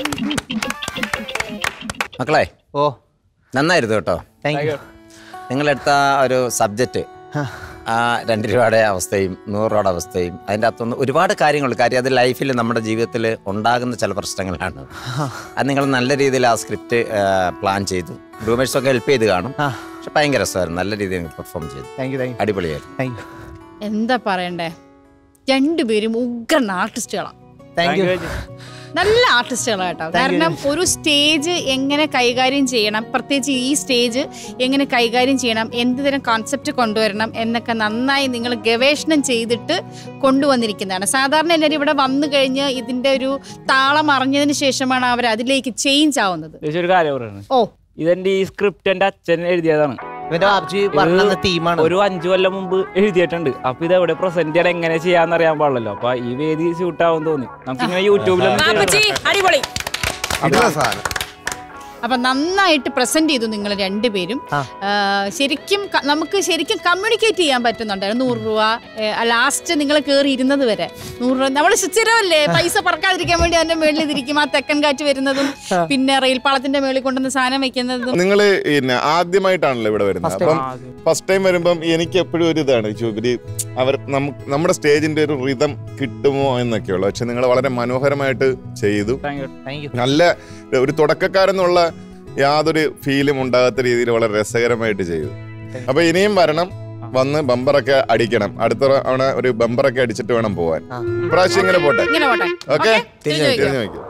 മക്കളെ ഓ നന്നായിരുന്നു കേട്ടോ താങ്ക് യു നിങ്ങളെടുത്ത ആ ഒരു സബ്ജക്റ്റ് ആ രണ്ട് രൂപയുടെ അവസ്ഥയും നൂറ് രൂപയുടെ അവസ്ഥയും അതിൻ്റെ അകത്തുനിന്ന് ഒരുപാട് കാര്യങ്ങളുണ്ട് കാര്യം അത് ലൈഫിൽ നമ്മുടെ ജീവിതത്തിൽ ഉണ്ടാകുന്ന ചില പ്രശ്നങ്ങളാണ് അത് നിങ്ങൾ നല്ല രീതിയിൽ ആ സ്ക്രിപ്റ്റ് പ്ലാൻ ചെയ്തു ഡൂമേഴ്സൊക്കെ ഹെൽപ്പ് ചെയ്ത് കാണും ആ. പക്ഷെ ഭയങ്കര രസമായിരുന്നു നല്ല രീതിയിൽ നിങ്ങൾ പെർഫോം ചെയ്തു താങ്ക് യു താങ്ക് യു അടിപൊളിയായിരുന്നു താങ്ക് യു എന്താ പറയണ്ടേ രണ്ടുപേരും ഉഗ്രൻ ആർട്ടിസ്റ്റുകളാണ് താങ്ക് യു നല്ല ആർട്ടിസ്റ്റുകളാണ് കേട്ടോ കാരണം ഒരു സ്റ്റേജ് എങ്ങനെ കൈകാര്യം ചെയ്യണം പ്രത്യേകിച്ച് ഈ സ്റ്റേജ് എങ്ങനെ കൈകാര്യം ചെയ്യണം എന്ത് തരം കോൺസെപ്റ്റ് കൊണ്ടുവരണം എന്നൊക്കെ നന്നായി നിങ്ങൾ ഗവേഷണം ചെയ്തിട്ട് കൊണ്ടുവന്നിരിക്കുന്നതാണ് സാധാരണ എല്ലാവരും ഇവിടെ വന്നു കഴിഞ്ഞ് ഇതിന്റെ ഒരു താളം അറിഞ്ഞതിന് ശേഷമാണ് അവർ അതിലേക്ക് ചേഞ്ച് ആവുന്നത് ചേച്ചി ഒരു കാര്യം പറയുന്നത് ഓ ഇതെന്റെ ഈ സ്ക്രിപ്റ്റ് എന്റെ അച്ഛൻ എഴുതിയതാണ് ഇവന്റെ ബാബുജി പറഞ്ഞ തീമാണ് ഒരു അഞ്ചു കൊല്ലം മുമ്പ് എഴുതിയിട്ടുണ്ട് അപ്പൊ ഇത് എവിടെ പ്രസന്റ് ചെയ്യണം എങ്ങനെ ചെയ്യാന്ന് അറിയാൻ പാടില്ലല്ലോ അപ്പൊ ഈ വേദി ഷൂട്ട് ആവും തോന്നി നമുക്ക് ഇങ്ങനെ യൂട്യൂബിലൊന്നും പാപ്പച്ചി അടിപൊളി ഇടുന്ന സാധനം അപ്പൊ നന്നായിട്ട് പ്രസന്റ് ചെയ്തു നിങ്ങൾ രണ്ടുപേരും ആ. ആ, ശരിക്കും ക- നമുക്ക് ശരിക്കും കമ്മ്യൂണിക്കേറ്റ് ചെയ്യാൻ പറ്റുന്നുണ്ടായിരുന്നു നൂറ് രൂപ ലാസ്റ്റ് നിങ്ങൾ കയറി ഇരുന്നത് വരെ നൂറ് രൂപ നമ്മൾ സ്ഥിരമല്ലേ പൈസ പറക്കാതിരിക്കാൻ വേണ്ടി അതിന്റെ മേളിൽ ഇതിരിക്കും ആ തെക്കൻ കാറ്റ് വരുന്നതും പിന്നെ റെയിൽ പാളത്തിന്റെ മേളിൽ കൊണ്ടുവന്ന് സാധനം വെക്കുന്നതും നിങ്ങൾ പിന്നെ ആദ്യമായിട്ടാണല്ലോ ഇവിടെ വരുന്നത് അപ്പം ഫസ്റ്റ് ടൈം വരുമ്പം എനിക്ക് എപ്പോഴും ഒരു ഇതാണ് ഇവര് അവർ നമുക്ക് നമ്മുടെ സ്റ്റേജിന്റെ ഒരു റിതം കിട്ടുമോ എന്നൊക്കെയുള്ളു പക്ഷെ നിങ്ങൾ വളരെ മനോഹരമായിട്ട് ചെയ്തു താങ്ക് യു താങ്ക് യു നല്ല ഒരു തുടക്കക്കാരെന്നുള്ള യാതൊരു ഫീലും ഉണ്ടാകാത്ത രീതിയിൽ വളരെ രസകരമായിട്ട് ചെയ്തു അപ്പൊ ഇനിയും വരണം വന്ന് ബമ്പറൊക്കെ അടിക്കണം അടുത്ത തവണ ഒരു ബമ്പറൊക്കെ അടിച്ചിട്ട് വേണം പോവാൻ ആ. ഇപ്രാവശ്യം ഇങ്ങനെ പോട്ടെ ഇങ്ങനെ പോട്ടെ ഓക്കെ Okay? തിരിഞ്ഞ് വയ്ക്കോ. തിരിഞ്ഞു വയ്ക്കും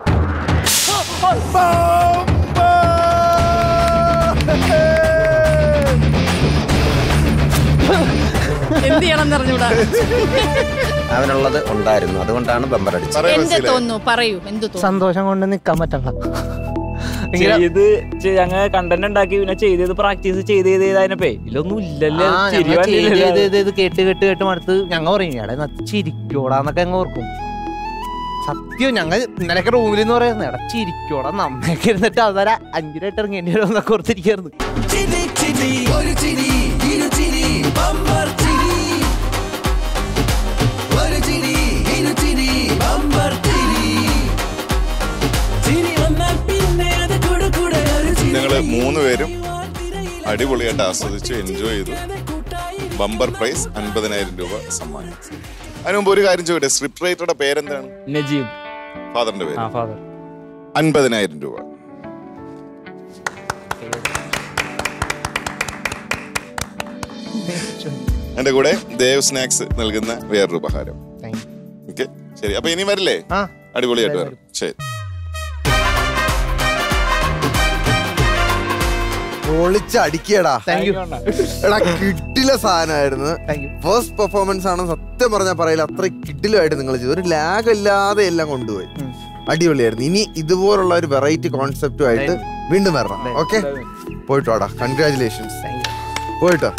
എന്ത് ചെയ്യണം പറഞ്ഞൂടാ അവനുള്ളത് ഉണ്ടായിരുന്നു അതുകൊണ്ടാണ് ബമ്പർ അടിച്ചത് പറയൂ എന്ത് ബസ്സിലെ. തോന്നുന്നു പറയൂ എന്ത് തോന്നുന്നു സന്തോഷം കൊണ്ട് നിക്കാൻ പറ്റണ്ട ഇങ്ങനെ- ചെയ്ത് ചെ- ഞങ്ങൾ കണ്ടന്റ് ഉണ്ടാക്കി പിന്നെ ചെയ്ത് പ്രാക്ടീസ് ചെയ്ത് ചെയ്ത് ചെയ്തതിനപ്പേ ഇതിലൊന്നും ഇല്ലല്ലോ ആ, ചിരി ഞങ്ങൾ ചെയ്ത് വന്നില്ലല്ലോ. ചെയ്ത് ചെയ്ത് ഇത് കേട്ട് കേട്ട് കേട്ട് മടുത്ത് ഞങ്ങൾ പറയും എടാ നത്ത് ചിരിക്കോടാന്നൊക്കെ ഞങ്ങൾ ഓർക്കും സത്യം ഞങ്ങൾ ഇന്നലെയൊക്കെ റൂമിൽ എന്ന് പറയുന്നത് എടാ ചിരിക്കോടാ നമ്മയൊക്കെ ഇരുന്നിട്ട് അവരെ അഞ്ചിനായിട്ട് ഇറങ്ങേണ്ടി വരുമെന്നൊക്കെ ഓർത്തിരിക്കായിരുന്നു ചിരി ചിരി ഒരു ചിരി മൂന്ന് പേരും അടിപൊളിയായിട്ട് ആസ്വദിച്ചു എൻജോയ് ചെയ്തു ബമ്പർ പ്രൈസ് അൻപതിനായിരം രൂപ സമ്മാനം അതിന് മുമ്പ് ഒരു കാര്യം ചോദിക്കട്ടെ സ്ക്രിപ്റ്റ് റൈറ്ററുടെ പേരെന്താണ് നജീബ് ഫാദറിന്റെ പേര് ആ ഫാദർ അൻപതിനായിരം രൂപ എന്റെ കൂടെ ദേവ് സ്നാക്സ് നൽകുന്ന വേറൊരു ഉപഹാരം Thank you. ഓക്കെ ശരി അപ്പൊ ഇനി വരില്ലേ ആ അടിപൊളിയായിട്ട് വരും ശരി പൊളിച്ച് അടിക്കടാ താങ്ക് യു എടാ കിട്ടില സാധനമായിരുന്നു താങ്ക് യു ഫസ്റ്റ് പെർഫോമൻസ് ആണ് സത്യം പറഞ്ഞാൽ പറയില്ല അത്ര കിട്ടിലുമായിട്ട് നിങ്ങൾ ചെയ്തു ഒരു ലാഗ് ഇല്ലാതെ എല്ലാം കൊണ്ടുപോയി ഉം. അടിപൊളിയായിരുന്നു ഇനി ഇതുപോലുള്ള ഒരു വെറൈറ്റി കോൺസെപ്റ്റുമായിട്ട് വീണ്ടും വരണം ഓക്കെ പോയിട്ടോടാ കൺഗ്രാചുലേഷൻസ് താങ്ക് യു പോയിട്ടോ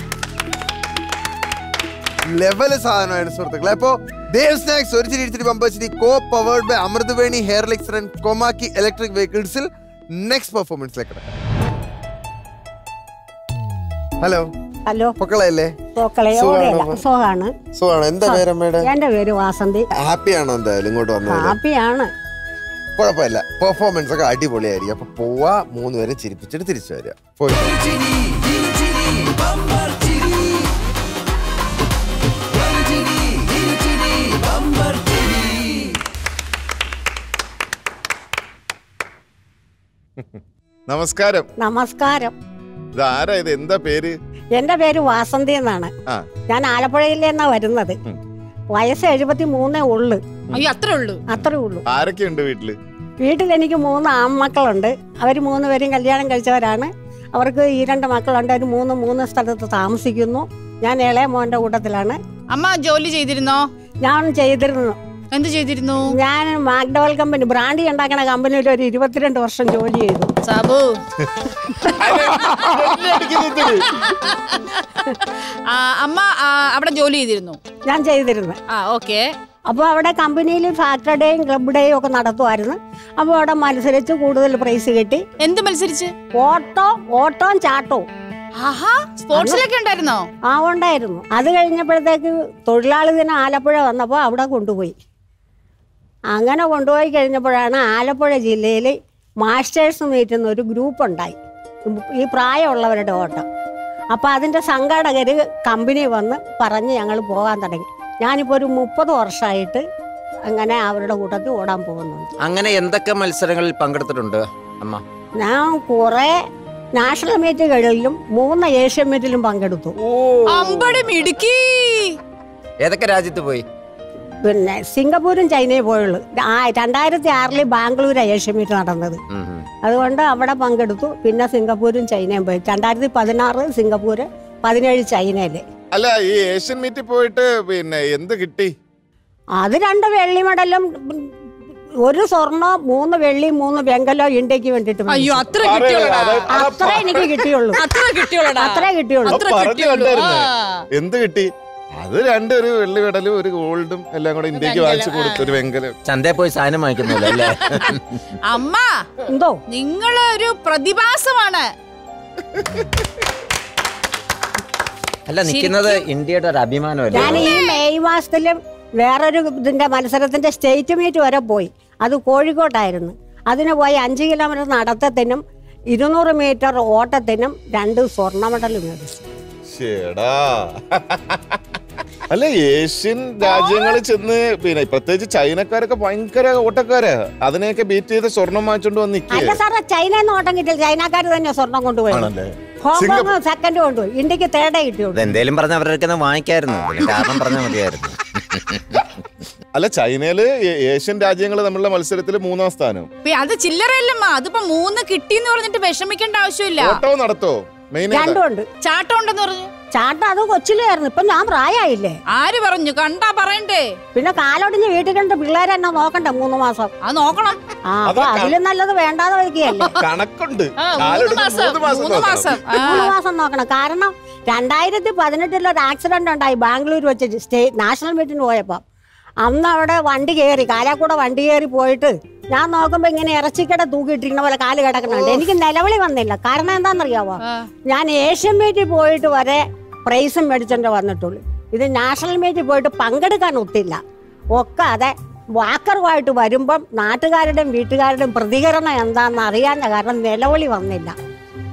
ലെവല് സാധനമായിരുന്നു സുഹൃത്തുക്കളെ അപ്പോ ദേവ് സ്നാക്സ് ഒരു ചിരി ഇച്ചിരി പമ്പച്ചിരി co powered by Amruthaveni hair elixir and Komaki electric വെഹിക്കിൾസിൽ നെക്സ്റ്റ് പെർഫോമൻസിലേക്ക് ഹലോ ഹലോ മക്കളല്ലേ മക്കളെ സുഖാണോ? ഓടെയല്ല സുഖാണ് സുഖാണ് എന്താ പേരമ്മയുടെ എന്റെ പേര് വാസന്തി ഹാപ്പിയാണോ എന്തായാലും ഇങ്ങോട്ട് വന്നത് ഹാപ്പിയാണ് കുഴപ്പമില്ല പെർഫോമൻസ് ഒക്കെ അടിപൊളിയായിരിക്കും അപ്പൊ പോവാ മൂന്ന് പേരെ ചിരിപ്പിച്ചിട്ട് തിരിച്ചു വരിക പോയി നമസ്കാരം നമസ്കാരം ഇത് ആരാ ഇത് എന്താ പേര് എന്റെ പേര് വാസന്തി എന്നാണ് ആ ഞാൻ ആലപ്പുഴയിൽ നിന്നാ വരുന്നത് ഉം. വയസ്സ് എഴുപത്തി മൂന്നേ ഉള്ളു അയ്യോ അത്രേ ഉള്ളൂ അത്രേ ഉള്ളൂ ആരൊക്കെയുണ്ട് വീട്ടില് വീട്ടിൽ എനിക്ക് മൂന്ന് ആൺമക്കളുണ്ട് അവർ മൂന്ന് പേരും കല്യാണം കഴിച്ചവരാണ് അവർക്ക് ഈ രണ്ട് മക്കളുണ്ട് അവർ മൂന്ന് മൂന്ന് സ്ഥലത്ത് താമസിക്കുന്നു ഞാൻ ഇളയ മോന്റെ കൂട്ടത്തിലാണ് അമ്മ ജോലി ചെയ്തിരുന്നോ ഞാൻ ചെയ്തിരുന്നു എന്ത് ചെയ്തിരുന്നു ഞാൻ മാക്ഡവൽ കമ്പനി ബ്രാൻഡി ഉണ്ടാക്കുന്ന കമ്പനിയിൽ ഒരു ഇരുപത്തിരണ്ട് വർഷം ജോലി ചെയ്തു സാബു ആ, അമ്മ ആ, അവിടെ ജോലി ചെയ്തിരുന്നു ഞാൻ ചെയ്തിരുന്നു ആ ഓക്കെ അപ്പോൾ അവിടെ കമ്പനിയിൽ ഫാക്ടറി ഡേയും ക്ലബ് ഡേയും ഒക്കെ നടത്തുമായിരുന്നു അപ്പോൾ അവിടെ മത്സരിച്ച് കൂടുതൽ പ്രൈസ് കിട്ടി എന്ത് മത്സരിച്ച് ഓട്ടോ ഓട്ടവും ചാട്ടവും ആഹാ സ്പോർട്സിലൊക്കെ ഉണ്ടായിരുന്നോ ആ ഉണ്ടായിരുന്നു അത് കഴിഞ്ഞപ്പോഴത്തേക്ക് തൊഴിലാളി ദിനം ആലപ്പുഴ വന്നപ്പോൾ അവിടെ കൊണ്ടുപോയി അങ്ങനെ കൊണ്ടുപോയി കഴിഞ്ഞപ്പോഴാണ് ആലപ്പുഴ ജില്ലയിൽ മാസ്റ്റേഴ്സ് മീറ്റ് എന്നൊരു ഗ്രൂപ്പ് ഉണ്ടായി ഈ പ്രായമുള്ളവരുടെ ഓട്ടം അപ്പോൾ അതിൻ്റെ സംഘാടകർ കമ്പനി വന്ന് പറഞ്ഞ് ഞങ്ങൾ പോകാൻ തുടങ്ങി ഞാനിപ്പോൾ ഒരു മുപ്പത് വർഷമായിട്ട് അങ്ങനെ അവരുടെ കൂട്ടത്തിൽ ഓടാൻ പോകുന്നുണ്ട് അങ്ങനെ എന്തൊക്കെ മത്സരങ്ങളിൽ പങ്കെടുത്തിട്ടുണ്ട് അമ്മ ഞാൻ കുറേ നാഷണൽ മീറ്റുകളിലും മൂന്ന് ഏഷ്യൻ മീറ്റിലും പങ്കെടുത്തു അമ്പടി മിടുക്കി ഏതൊക്കെ രാജ്യത്ത് പോയി പിന്നെ സിംഗപ്പൂരും ചൈനയും പോയുള്ളൂ ആ രണ്ടായിരത്തി ആറിൽ ബാംഗ്ലൂർ ഏഷ്യൻ മീറ്റ് നടന്നത് ഉം, ഉം. അതുകൊണ്ട് അവിടെ പങ്കെടുത്തു പിന്നെ സിംഗപ്പൂരും ചൈനയും പോയി രണ്ടായിരത്തി പതിനാറ് സിംഗപ്പൂര് പതിനേഴ് ചൈനയില് അല്ല ഈ ഏഷ്യൻ മീറ്റിൽ പോയിട്ട് പിന്നെ എന്ത് കിട്ടി അത് രണ്ട് വെള്ളി മെഡലും ഉം, ഒരു സ്വർണ്ണോ മൂന്ന് വെള്ളി മൂന്ന് വെങ്കലോ ഇന്ത്യക്ക് വേണ്ടിട്ട് മേടിച്ചു. അയ്യോ അത്ര പറയരുത്. കിട്ടിയോളടാ അത് അത് അത്ര എനിക്ക് കിട്ടിയുള്ളൂ അത്ര കിട്ടിയോളടാ അത്രേ കിട്ടിയുള്ളൂ അത്ര പറഞ്ഞു കിട്ടിയുള്ളൂ കണ്ടായിരുന്നേ. ആ. എന്ത് കിട്ടി അത് രണ്ട് ഒരു വെള്ളി മെഡലും ഒരു ഗോൾഡും എല്ലാം കൂടെ ഇന്ത്യക്ക് വാങ്ങിച്ചു കൊടുത്തു ഒരു വെങ്കലം ചന്തയിൽ പോയി സാധനം വാങ്ങിക്കുന്നില്ല അല്ലേ അമ്മ എന്തോ നിങ്ങള് ഒരു പ്രതിഭാസമാണ് അല്ല നിൽക്കുന്നത് ഇന്ത്യയുടെ ഒരു അഭിമാനമല്ലേ ഞാൻ ഈ മെയ് മാസത്തിലും വേറൊരു ഇതിന്റെ മത്സരത്തിന്റെ സ്റ്റേറ്റ് മീറ്റ് വരെ പോയി അത് കോഴിക്കോട്ടായിരുന്നു അതിന് പോയി അഞ്ച് കിലോമീറ്റർ നടത്തത്തിനും ഇരുന്നൂറ് മീറ്റർ ഓട്ടത്തിനും രണ്ട് സ്വർണ്ണ മെഡൽ മേടിച്ചു ശേടാ അല്ല ഏഷ്യൻ രാജ്യങ്ങളിൽ ചെന്ന് പിന്നെ പ്രത്യേകിച്ച് ചൈനക്കാരൊക്കെ ഭയങ്കര ഓട്ടക്കാരാ അതിനെയൊക്കെ ബീറ്റ് ചെയ്ത് സ്വർണം വാങ്ങിച്ചോണ്ട് വന്ന് അല്ല നിൽക്കുക സാറേ ചൈനയിൽ നിന്ന് ഓട്ടം കിട്ടില്ല ചൈനക്കാർ തന്നെ സ്വർണം കൊണ്ടുപോയി ആണല്ലേ ഹോങ്കോങ് സെക്കൻഡ് കൊണ്ടുപോയി ഇന്ത്യക്ക് തേർഡേ കിട്ടിയുള്ളൂ ഇതെന്തേലും പറഞ്ഞ അവരുടെ വാങ്ങിക്കായിരുന്നു ഇതിന് കാരണം പറഞ്ഞാൽ മതിയായിരുന്നു അല്ല ചൈനയില് ഏ- ഏഷ്യൻ രാജ്യങ്ങൾ തമ്മിലുള്ള മത്സരത്തിൽ മൂന്നാം സ്ഥാനം ഇപ്പൊ അത് ചില്ലറയല്ലമ്മ അതിപ്പോ മൂന്ന് കിട്ടിന്ന് പറഞ്ഞിട്ട് വിഷമിക്കേണ്ട ആവശ്യമില്ല ഓട്ടോ നടത്തോ മെയിൻ രണ്ടും ഉണ്ട് ചാട്ടം ഉണ്ടെന്ന് പറഞ്ഞു ചാട്ടം അത് കൊച്ചിലായിരുന്നു ഇപ്പൊ ഞാൻ പ്രായമായില്ലേ ആര് പറഞ്ഞു കണ്ടാ പറയണ്ടേ പിന്നെ കാലൊടിഞ്ഞ് വീട്ടിൽ കണ്ട് പിള്ളേരെ എന്നെ നോക്കണ്ടേ മൂന്ന് മാസം അത് നോക്കണം ആ അപ്പൊ അതൊക്കെ- അതിലും നല്ലത് വേണ്ടാതെ വയ്ക്കുകയല്ലേ കണക്കുണ്ട് ആ, മൂന്ന് കാലെടുത്ത് മാസം മൂന്ന് മാസം മൂന്ന് നോക്കണം. മാസം ആ. മൂന്ന് മാസം നോക്കണം കാരണം രണ്ടായിരത്തി പതിനെട്ടിൽ ഒരു ആക്സിഡന്റ് ഉണ്ടായി ബാംഗ്ലൂർ വെച്ച് സ്റ്റേറ്റ് നാഷണൽ മീറ്റിന് പോയപ്പോ അന്ന് അവിടെ വണ്ടി കയറി കാലാക്കൂടെ വണ്ടി കയറി പോയിട്ട് ഞാൻ നോക്കുമ്പോ ഇങ്ങനെ ഇറച്ചിക്കട തൂക്കിയിട്ടിരിക്കുന്ന പോലെ കാല് കിടക്കുന്നുണ്ട് എനിക്ക് നിലവിളി വന്നില്ല കാരണം എന്താണെന്നറിയാവോ ആ. ഞാൻ ഏഷ്യൻ മീറ്റിൽ പോയിട്ട് വരെ പ്രൈസും മേടിച്ചോണ്ട് വന്നിട്ടുള്ളൂ ഇത് നാഷണൽ മീറ്റിൽ പോയിട്ട് പങ്കെടുക്കാൻ ഒത്തില്ല ഒക്കെ അതെ വാക്കറുമായിട്ട് വരുമ്പം നാട്ടുകാരുടെയും വീട്ടുകാരുടെയും പ്രതികരണം എന്താണെന്ന് അറിയാൻ കാരണം നിലവിളി വന്നില്ല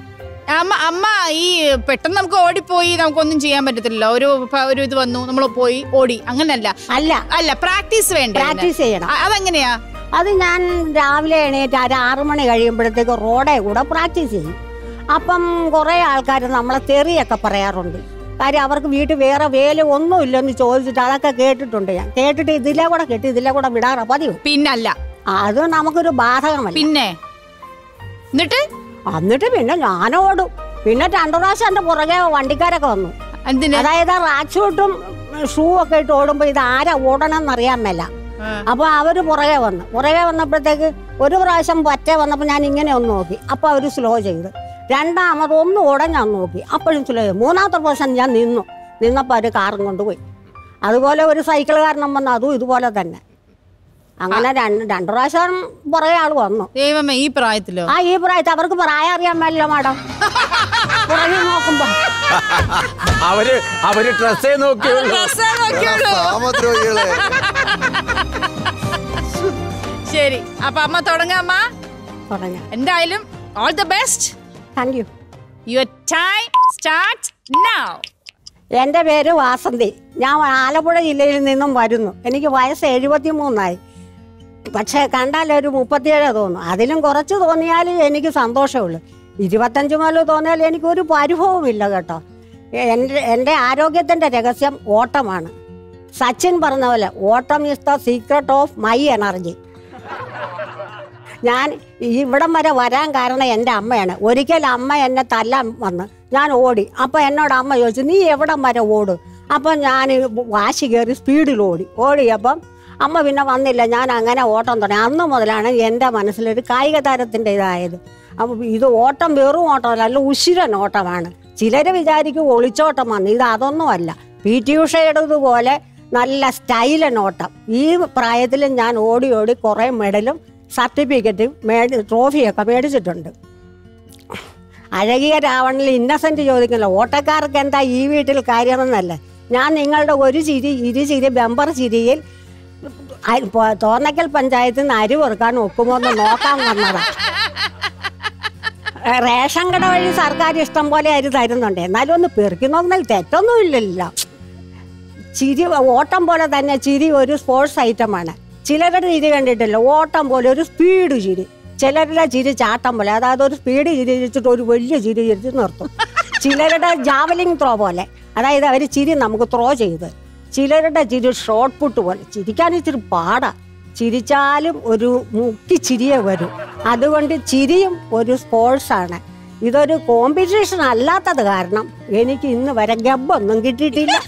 അമ്മ അമ്മ ഈ പെട്ടെന്ന് നമുക്ക് ഓടിപ്പോയി നമുക്കൊന്നും ചെയ്യാൻ പറ്റത്തില്ല ഒരു പ- ഒരു ഇത് വന്നു നമ്മൾ പോയി ഓടി അങ്ങനല്ല അല്ല അല്ല പ്രാക്ടീസ് വേണ്ടേ അതിന്? പ്രാക്ടീസ് ചെയ്യണം അ- അതെങ്ങനെയാ അത് ഞാൻ രാവിലെ എണീറ്റ് ഒരു ആറു മണി കഴിയുമ്പോഴത്തേക്ക് റോഡേ കൂടെ പ്രാക്ടീസ് ചെയ്യും അപ്പം കുറേ ആൾക്കാർ നമ്മളെ തെറിയൊക്കെ പറയാറുണ്ട് കാര്യം അവർക്ക് വീട്ടിൽ വേറെ വേല ഒന്നും ഇല്ലെന്ന് ചോദിച്ചിട്ട് അതൊക്കെ കേട്ടിട്ടുണ്ട് ഞാൻ കേട്ടിട്ട് ഇതിലെ കൂടെ കെട്ടി ഇതിലെ കൂടെ വിടാറ പതിവ് പിന്നല്ല അത് നമുക്കൊരു ബാധകമല്ല പിന്നെ എന്നിട്ട് എന്നിട്ട് പിന്നെ ഞാനോടും പിന്നെ രണ്ടു പ്രാവശ്യം എൻ്റെ പുറകെ വണ്ടിക്കാരൊക്കെ വന്നു എന്തിന് അതായത് റാക്ക് ഷൂട്ടും ഷൂ ഒക്കെ ഇട്ട് ഓടുമ്പോ ഇത് ആരാ ഓടണമെന്ന് അറിയാൻ മേല ആ. അപ്പൊ അവര് പുറകെ വന്നു പുറകെ വന്നപ്പോഴത്തേക്ക് ഒരു പ്രാവശ്യം പറ്റേ വന്നപ്പോൾ ഞാൻ ഇങ്ങനെ ഒന്ന് നോക്കി അപ്പൊ അവര് സ്ലോ ചെയ്തു രണ്ടാമത് ഒന്ന് ഓടാൻ ഞാൻ നോക്കി അപ്പോഴും സ്ലോ ചെയ്തു മൂന്നാമത്തെ പ്രാവശ്യം ഞാൻ നിന്നു നിന്നപ്പോൾ അവര് കാറും കൊണ്ടുപോയി അതുപോലെ ഒരു സൈക്കിളുകാരനും വന്നു അതും ഇതുപോലെ തന്നെ അങ്ങനെ രണ്ട് രണ്ടു പ്രാവശ്യം പുറകെ ആള് വന്നു ദൈവമേ ഈ പ്രായത്തിലോ ആ ഈ പ്രായത്തിൽ അവർക്ക് പ്രായം അറിയാൻ മേലല്ലോ മാഡം പുറകെ നോക്കുമ്പോ അവര് അവര് ഡ്രസ്സേ നോക്കിയുള്ളൂ സാമദ്രോഹികളെ ശരി അപ്പൊ അമ്മ തുടങ്ങാം അമ്മ തുടങ്ങി എന്തായാലും all the best thank you your time start now എൻ്റെ പേര് വാസന്തി ഞാൻ ആലപ്പുഴ ജില്ലയിൽ നിന്നും വരുന്നു എനിക്ക് വയസ്സ് എഴുപത്തി മൂന്നായി പക്ഷേ കണ്ടാൽ ഒരു മുപ്പത്തിയേഴ് തോന്നും അതിലും കുറച്ച് തോന്നിയാൽ എനിക്ക് സന്തോഷമുള്ളൂ ഇരുപത്തഞ്ച് മുതൽ തോന്നിയാൽ എനിക്കൊരു പരിഭവമില്ല കേട്ടോ എൻ്റെ എൻ്റെ ആരോഗ്യത്തിൻ്റെ രഹസ്യം ഓട്ടമാണ് സച്ചിൻ പറഞ്ഞ പോലെ ഓട്ടം is the secret of my energy ഞാൻ ഈ ഇവിടം വരെ വരാൻ കാരണം എൻ്റെ അമ്മയാണ് ഒരിക്കൽ അമ്മ എന്നെ തല്ലാൻ വന്ന് ഞാൻ ഓടി അപ്പോൾ എന്നോട് അമ്മ ചോദിച്ചു നീ എവിടം വരെ ഓടും അപ്പം ഞാൻ വാശി കയറി സ്പീഡിൽ ഓടി ഓടിയപ്പം അമ്മ പിന്നെ വന്നില്ല ഞാൻ അങ്ങനെ ഓട്ടം തുടങ്ങി അന്ന് മുതലാണ് എൻ്റെ മനസ്സിലൊരു കായിക താരത്തിൻ്റെ ഇതായത് അപ്പം ഇത് ഓട്ടം വെറും ഓട്ടമല്ല അല്ല ഉശിരൻ ഓട്ടമാണ് ചിലർ വിചാരിക്കും ഒളിച്ചോട്ടം വന്ന് ഇത് അതൊന്നുമല്ല പി ടി ഉഷയുടേതുപോലെ നല്ല സ്റ്റൈലൻ ഓട്ടം ഈ പ്രായത്തിൽ ഞാൻ ഓടി ഓടി കുറേ മെഡലും സർട്ടിഫിക്കറ്റും മേടി ട്രോഫിയൊക്കെ മേടിച്ചിട്ടുണ്ട് അഴകിയ രാവണനിൽ ഇന്നസെന്റ് ചോദിക്കില്ല ഓട്ടക്കാർക്ക് എന്താ ഈ വീട്ടിൽ കാര്യമെന്നല്ലേ ഞാൻ നിങ്ങളുടെ ഒരു ചിരി ഇരു ചിരി ബെമ്പർ ചിരിയിൽ അ- പോ- തോന്നക്കൽ പഞ്ചായത്തിൽ നിന്ന് അരി പെറുക്കാൻ ഒക്കുമോ എന്ന് നോക്കാൻ വന്നതാ ഏ, റേഷൻ കട വഴി സർക്കാർ ഇഷ്ടം പോലെ അരി തരുന്നുണ്ട് എന്നാലും ഒന്ന് പെറുക്കി നോക്കുന്നതിൽ തെറ്റൊന്നും ഇല്ലല്ലോ ചിരി ഓട്ടം പോലെ തന്നെ ചിരി ഒരു സ്പോർട്സ് ഐറ്റമാണ് ചിലരുടെ ചിരി കണ്ടിട്ടില്ല ഓട്ടം പോലെ ഒരു സ്പീഡ് ചിരി ചിലരുടെ ചിരി ചാട്ടം പോലെ അതായത് ഒരു സ്പീഡ് ചിരി ചിരിച്ചിട്ട് ഒരു വലിയ ചിരി ചിരിച്ച് നിർത്തും ചിലരുടെ ജാവലിംഗ് ത്രോ പോലെ അതായത് അവർ ചിരി നമുക്ക് ത്രോ ചെയ്ത് ചിലരുടെ ചിരി ഷോർട്ട് പുട്ട് പോലെ ചിരിക്കാൻ ഇച്ചിരി പാടാ ചിരിച്ചാലും ഒരു മുക്കി ചിരിയെ വരും അതുകൊണ്ട് ചിരിയും ഒരു സ്പോർട്സ് ആണ് ഇതൊരു കോമ്പറ്റീഷൻ അല്ലാത്തത് കാരണം എനിക്ക് ഇന്ന് വരെ ഗബ്ബൊന്നും കിട്ടിയിട്ടില്ല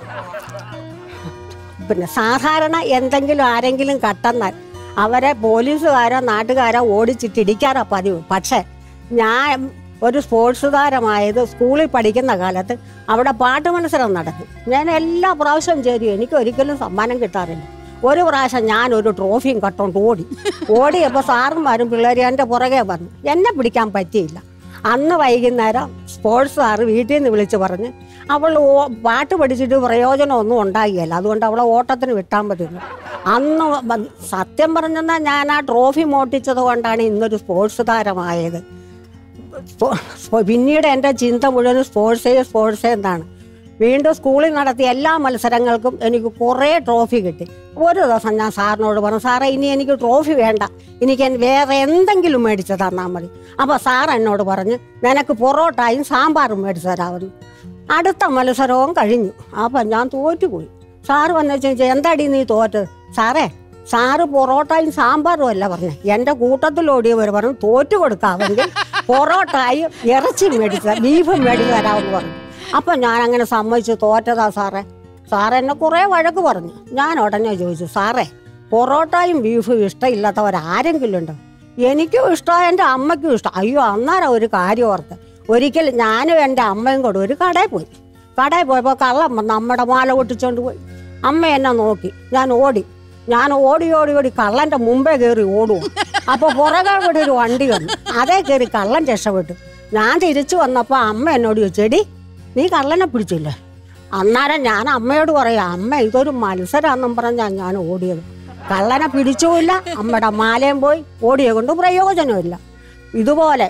പിന്നെ സാധാരണ എന്തെങ്കിലും ആരെങ്കിലും കട്ടെന്നാൽ അവരെ പോലീസുകാരോ നാട്ടുകാരോ ഓടിച്ചിട്ടിടിക്കാറാ പതിവ് പക്ഷേ ഞാൻ ഒരു സ്പോർട്സ് താരമായത് സ്കൂളിൽ പഠിക്കുന്ന കാലത്ത് അവിടെ പാട്ട് മത്സരം നടക്കും ഞാൻ എല്ലാ പ്രാവശ്യവും ചേരും എനിക്ക് ഒരിക്കലും സമ്മാനം കിട്ടാറില്ല ഒരു പ്രാവശ്യം ഞാൻ ഒരു ട്രോഫിയും കട്ടോണ്ട് ഓടി ഓടിയപ്പോൾ സാറുമാരും പിള്ളേരും എൻ്റെ പുറകെ വന്നു എന്നെ പിടിക്കാൻ പറ്റിയില്ല അന്ന് വൈകുന്നേരം സ്പോർട്സ് സാറ് വീട്ടിൽ നിന്ന് വിളിച്ച് പറഞ്ഞ് അവൾ ഓ- പാട്ട് പഠിച്ചിട്ട് പ്രയോജനമൊന്നും ഉണ്ടാകിയല്ല അതുകൊണ്ട് അവളെ ഓട്ടത്തിന് വിട്ടാൻ പറ്റില്ല അന്ന് വ- സത്യം പറഞ്ഞെന്നാൽ ഞാൻ ആ ട്രോഫി മോട്ടിച്ചത് കൊണ്ടാണ് ഇന്നൊരു സ്പോർട്സ് താരമായത് സ്പോ- സ്പോ- പിന്നീട് എൻ്റെ ചിന്ത മുഴുവൻ സ്പോർട്സേ സ്പോർട്സേ എന്നാണ് വീണ്ടും സ്കൂളിൽ നടത്തിയ എല്ലാ മത്സരങ്ങൾക്കും എനിക്ക് കുറേ ട്രോഫി കിട്ടി ഒരു ദിവസം ഞാൻ സാറിനോട് പറഞ്ഞു സാറേ ഇനി എനിക്ക് ട്രോഫി വേണ്ട എനിക്ക് എൻ- വേറെ എന്തെങ്കിലും മേടിച്ച് തന്നാൽ മതി അപ്പോൾ സാർ എന്നോട് പറഞ്ഞ് നിനക്ക് പൊറോട്ടയും സാമ്പാറും മേടിച്ച് തരാമെന്ന് അടുത്ത മത്സരവും കഴിഞ്ഞു അപ്പം ഞാൻ തോറ്റുപോയി സാറ് വന്നു ചോദിച്ചാൽ എന്താടി നീ തോറ്റത് സാറേ സാറ് പൊറോട്ടയും സാമ്പാറും അല്ല പറഞ്ഞു എൻ്റെ കൂട്ടത്തിൽ ഓടിയവർ പറഞ്ഞു തോറ്റു കൊടുക്കാമെങ്കിൽ പൊറോട്ടയും ഇറച്ചി മേടിച്ച ബീഫും മേടിച്ച് തരാമെന്ന് പറഞ്ഞു അപ്പം ഞാൻ അങ്ങനെ സമ്മതിച്ചു തോറ്റതാ സാറേ സാറ് എന്നെ കുറേ വഴക്ക് പറഞ്ഞു ഞാൻ ഉടനെ ചോദിച്ചു സാറേ പൊറോട്ടയും ബീഫും ഇഷ്ടമില്ലാത്തവരാരെങ്കിലും ഉണ്ടോ എനിക്കും ഇഷ്ടമാണ് എൻ്റെ അമ്മയ്ക്കും ഇഷ്ടം അയ്യോ അന്നേരം ഒരു കാര്യം ഓർത്ത് ഒരിക്കൽ ഞാനും എൻ്റെ അമ്മയും കൂടെ ഒരു കടയിൽ പോയി കടയിൽ പോയപ്പോൾ കള്ളം വന്ന് നമ്മുടെ മാല പൊട്ടിച്ചോണ്ട് പോയി അമ്മ എന്നെ നോക്കി ഞാൻ ഓടി ഞാൻ ഓടി ഓടി ഓടി കള്ളൻ്റെ മുമ്പേ കയറി ഓടുക അപ്പോൾ പുറകെ കൂടി ഒരു വണ്ടി വന്നു അതേ കയറി കള്ളൻ രക്ഷപ്പെട്ടു ഞാൻ തിരിച്ചു വന്നപ്പോൾ അമ്മ എന്നോട് ചോദിച്ചു എടി നീ കള്ളനെ പിടിച്ചില്ലേ അന്നേരം ഞാൻ അമ്മയോട് പറയാം അമ്മ ഇതൊരു മത്സരമാണെന്നും പറഞ്ഞാൽ ഞാൻ ഓടിയത് കള്ളനെ പിടിച്ചുമില്ല അമ്മയുടെ മാലയും പോയി ഓടിയ കൊണ്ട് പ്രയോജനമില്ല ഇതുപോലെ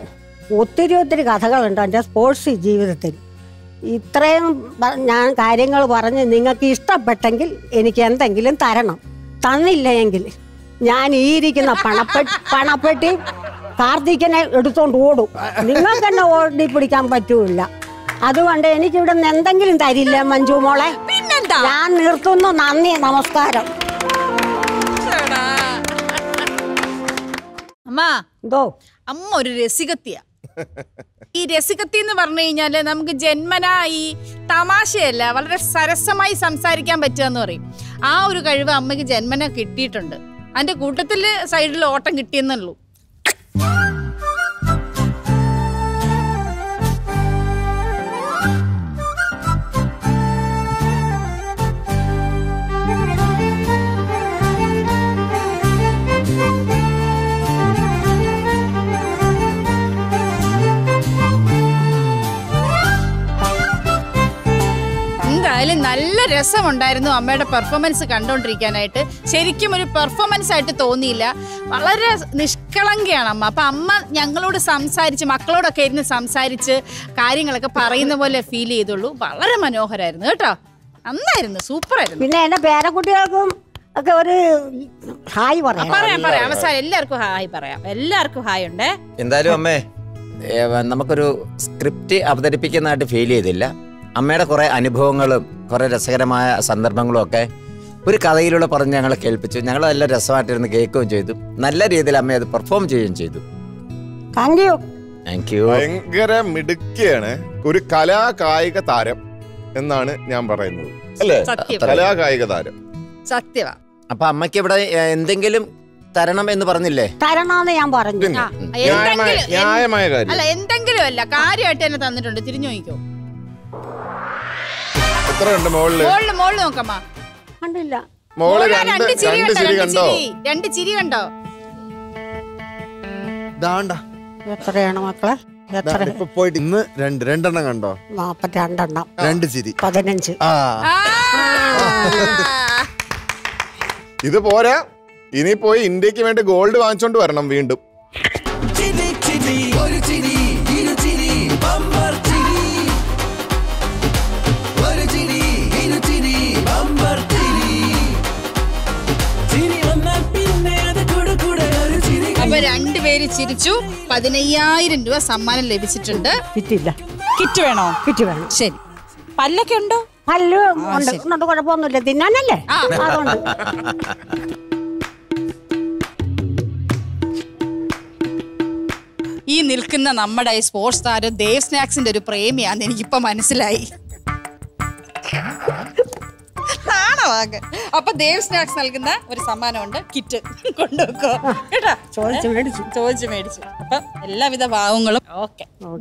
ഒത്തിരി ഒത്തിരി കഥകളുണ്ട് എൻ്റെ സ്പോർട്സ് ജീവിതത്തിൽ ഇത്രയും പ- ഞാൻ കാര്യങ്ങൾ പറഞ്ഞ് നിങ്ങൾക്ക് ഇഷ്ടപ്പെട്ടെങ്കിൽ എനിക്ക് എന്തെങ്കിലും തരണം തന്നില്ല എങ്കിൽ ഞാൻ ഈ ഇരിക്കുന്ന പണപ്പെട്ടി പണപ്പെട്ടി കാർത്തികനെ എടുത്തോണ്ട് ഓടും നിങ്ങൾക്ക് എന്നെ ഓടി പിടിക്കാൻ പറ്റൂല അതുകൊണ്ട് എനിക്ക് ഇവിടെ നിന്ന് എന്തെങ്കിലും തരില്ല മഞ്ജു മോളെ പിന്നെന്താ ഞാൻ നിർത്തുന്നു നന്ദി നമസ്കാരം അമ്മ എന്തോ അമ്മ ഒരു രസികത്തിയ ഈ രസികത്തി എന്ന് പറഞ്ഞു കഴിഞ്ഞാല് നമുക്ക് ജന്മനാ ഈ തമാശയല്ല വളരെ സരസമായി സംസാരിക്കാൻ പറ്റുക എന്ന് പറയും ആ ഒരു കഴിവ് അമ്മയ്ക്ക് ജന്മന കിട്ടിയിട്ടുണ്ട് അതിന്റെ കൂട്ടത്തില് സൈഡിൽ ഓട്ടം കിട്ടിയെന്നുള്ളൂ എന്തായാലും നല്ല രസമുണ്ടായിരുന്നു അമ്മയുടെ പെർഫോമൻസ് കണ്ടോണ്ടിരിക്കാനായിട്ട് ശരിക്കും ഒരു പെർഫോമൻസ് ആയിട്ട് തോന്നിയില്ല വളരെ നിഷ്കളങ്കയാണ് അമ്മ അപ്പൊ അമ്മ ഞങ്ങളോട് സംസാരിച്ച് മക്കളോടൊക്കെ ഇരുന്ന് സംസാരിച്ച് കാര്യങ്ങളൊക്കെ പറയുന്ന പോലെ ഫീൽ ചെയ്തുള്ളൂ വളരെ മനോഹരമായിരുന്നു കേട്ടോ നന്നായിരുന്നു സൂപ്പർ ആയിരുന്നു പിന്നെ എന്റെ പേരക്കുട്ടികൾക്കും ഒക്കെ ഒരു ഹായ് പറയാം പറയാം പറയാം അവസാനം എല്ലാവർക്കും ഹായ് പറയാം എല്ലാവർക്കും ഹായ് ഉണ്ടേ എന്തായാലും അമ്മേ ഏ, നമുക്കൊരു സ്ക്രിപ്റ്റ് അവതരിപ്പിക്കുന്നതായിട്ട് ഫീൽ ചെയ്തില്ല അമ്മയുടെ കുറെ അനുഭവങ്ങളും കുറെ രസകരമായ സന്ദർഭങ്ങളും ഒക്കെ ഒരു കഥയിലൂടെ പറഞ്ഞ് ഞങ്ങളെ കേൾപ്പിച്ചു ഞങ്ങൾ നല്ല രസമായിട്ടിരുന്ന് കേൾക്കുകയും ചെയ്തു നല്ല രീതിയിൽ അമ്മ അത് പെർഫോം ചെയ്യുകയും ചെയ്തു താങ്ക് യു താങ്ക് യു ഭയങ്കര മിടുക്കിയാണ് ഒരു കലാ കായിക താരം എന്നാണ് ഞാൻ പറയുന്നത് അല്ലേ സത്യം കലാ കായിക താരം സത്യവാ അപ്പൊ അമ്മയ്ക്ക് ഇവിടെ ഏ, എന്തെങ്കിലും തരണം എന്ന് പറഞ്ഞില്ലേ തരണമെന്ന് ഞാൻ പറഞ്ഞു പിന്നെ ആ, ന്യായമായ എന്തെങ്കിലും- ന്യായമായ കാര്യം അല്ല എന്തെങ്കിലും അല്ല കാര്യമായിട്ട് തന്നെ തന്നിട്ടുണ്ട് തിരിഞ്ഞു നോക്കിക്കോ എത്ര ഉണ്ട് മോളില് മോളില് മോളില് നോക്കമ്മ കണ്ടില്ല മോള് മോള് ആ രണ്ട് രണ്ട് ചിരി രണ്ട് കണ്ടോ ചിരി രണ്ട് കണ്ടോ ചിരി രണ്ട് ചിരി കണ്ടോ ദാണ്ട എത്രയാണ് മക്കളെ എത്ര ദാണ്ട, ഇപ്പൊ പോയിട്ട് ഇന്ന് രണ്ട് രണ്ടെണ്ണം കണ്ടോ നാപ്പത്തി രണ്ടെണ്ണം രണ്ട് ചിരി പതിനഞ്ച് ആ ആ. ഇത് പോരാ ഇനി പോയി ഇന്ത്യക്ക് വേണ്ടി ഗോൾഡ് വാങ്ങിച്ചോണ്ട് വരണം വീണ്ടും ചിരി ചിരി ഒരു ചിരി ഇരു ചിരി ബമ്പർ ചിരി ഒരു ചിരി ഇരു ചിരി ബമ്പർ ചിരി ചിരി വന്നാൽ പിന്നെ അത് കൂടെ കൂടെ ഒരു ചിരി അപ്പൊ രണ്ടുപേര് ചിരിച്ചു പതിനയ്യായിരം രൂപ സമ്മാനം ലഭിച്ചിട്ടുണ്ട് കിറ്റില്ല കിറ്റ് വേണോ കിറ്റ് വേണം ശരി പല്ലൊക്കെ ഉണ്ടോ പല്ല് ഉണ്ട് ഉണ്ട് കുഴപ്പമൊന്നുമില്ല തിന്നാനല്ലേ ആ. അതുകൊണ്ട് ഈ നിൽക്കുന്ന നമ്മുടെ ഈ സ്പോർട്സ് താരം ദേവ് സ്നാക്സിന്റെ ഒരു പ്രേമിയാന്ന് എനിക്കിപ്പോ മനസ്സിലായി നാണമാകെ അപ്പൊ ദേവ് സ്നാക്സ് നൽകുന്ന ഒരു സമ്മാനമുണ്ട് കിറ്റ് കൊണ്ടുവെക്കോ കേട്ടാ ചോദിച്ചു മേടിച്ചു ചോദിച്ചു മേടിച്ചു അപ്പൊ എല്ലാവിധ ഭാവങ്ങളും ഓക്കെ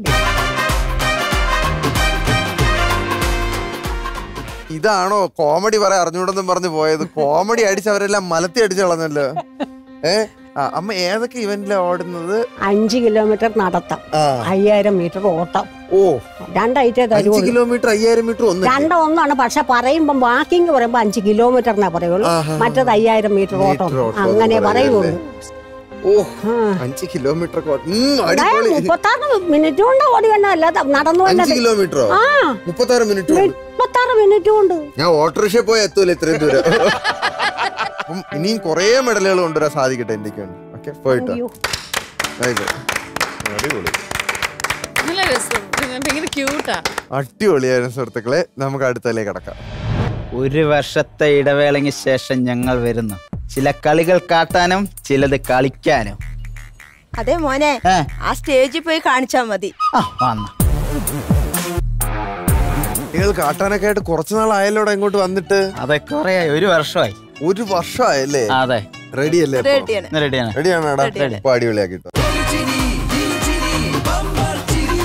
ഇതാണോ കോമഡി പറയാൻ അറിഞ്ഞൂടെന്നും പറഞ്ഞു പോയത് കോമഡി അടിച്ച് അവരെല്ലാം മലത്തി അടിച്ചു കളഞ്ഞല്ലോ ഏ ആ അമ്മ ഏതൊക്കെ ഇവന്റിലാ ഓടുന്നത് അഞ്ച് കിലോമീറ്റർ നടത്തം ആ അയ്യായിരം മീറ്റർ ഓട്ടം ഓ രണ്ടായിട്ടേ അഞ്ച് തരുള്ളൂ കിലോമീറ്റർ അയ്യായിരം മീറ്റർ ഒന്ന് രണ്ട് ഒന്നാണ് പക്ഷെ പറയുമ്പം വാക്കിംഗ് പറയുമ്പോ അഞ്ച് കിലോമീറ്ററിനെ പറയുള്ളൂ ആഹാ. മറ്റത് അയ്യായിരം മീറ്റർ ഓട്ടം മീറ്റർ ഓട്ടം അങ്ങനെ എന്ന് പറയുള്ളൂ ഓ ആ. അഞ്ച് കിലോമീറ്റർ ദേ, അടിപൊളി മുപ്പത്താറ് മിനിറ്റ് കൊണ്ട് ഓടി വന്ന അല്ലാതെ നടന്നു അഞ്ച് വന്നത് കിലോമീറ്ററോ ആ മുപ്പത്താറ് മിനിറ്റ് കൊണ്ട് മുപ്പത്താറ് മിനിറ്റ് കൊണ്ട് ഞാൻ ഓട്ടോറിക്ഷ പോയി എത്തൂല ഇത്രയും ദൂരം അപ്പം ഇനിയും കുറേ മെഡലുകൾ കൊണ്ടുവരാൻ സാധിക്കട്ടെ ഇന്ത്യക്ക് വേണ്ടി ഓക്കെ പോയിട്ടോ അയ്യോ. ആയിക്കോട്ടെ. അടിപൊളി നല്ല രസം ഭയങ്കര ക്യൂട്ടാ അടിപൊളിയായിരുന്നു സുഹൃത്തുക്കളെ നമുക്ക് അടുത്തതിലേക്ക് കടക്കാം ഒരു വർഷത്തെ ഇടവേളയ്ക്ക് ശേഷം ഞങ്ങൾ വരുന്നു ചില കളികൾ കാട്ടാനും ചിലത് കളിക്കാനും അതെ മോനെ ഏ ആ സ്റ്റേജിൽ പോയി കാണിച്ചാ മതി ആ വന്ന നിങ്ങൾ കാട്ടാനൊക്കെ ആയിട്ട് കുറച്ചു നാളായല്ലോടെ ഇങ്ങോട്ട് വന്നിട്ട് അതെ കൊറേ ഒരു വർഷമായി ഒരു വർഷമായല്ലേ അതെ റെഡി അല്ലേ റെഡിയാണ് റെഡിയാണ് റെഡിയാണോ Ready. അപ്പൊ അടിപൊളിയാക്കിട്ടോ ഒരു ചിരി ഇരു ചിരി ബമ്പർ ചിരി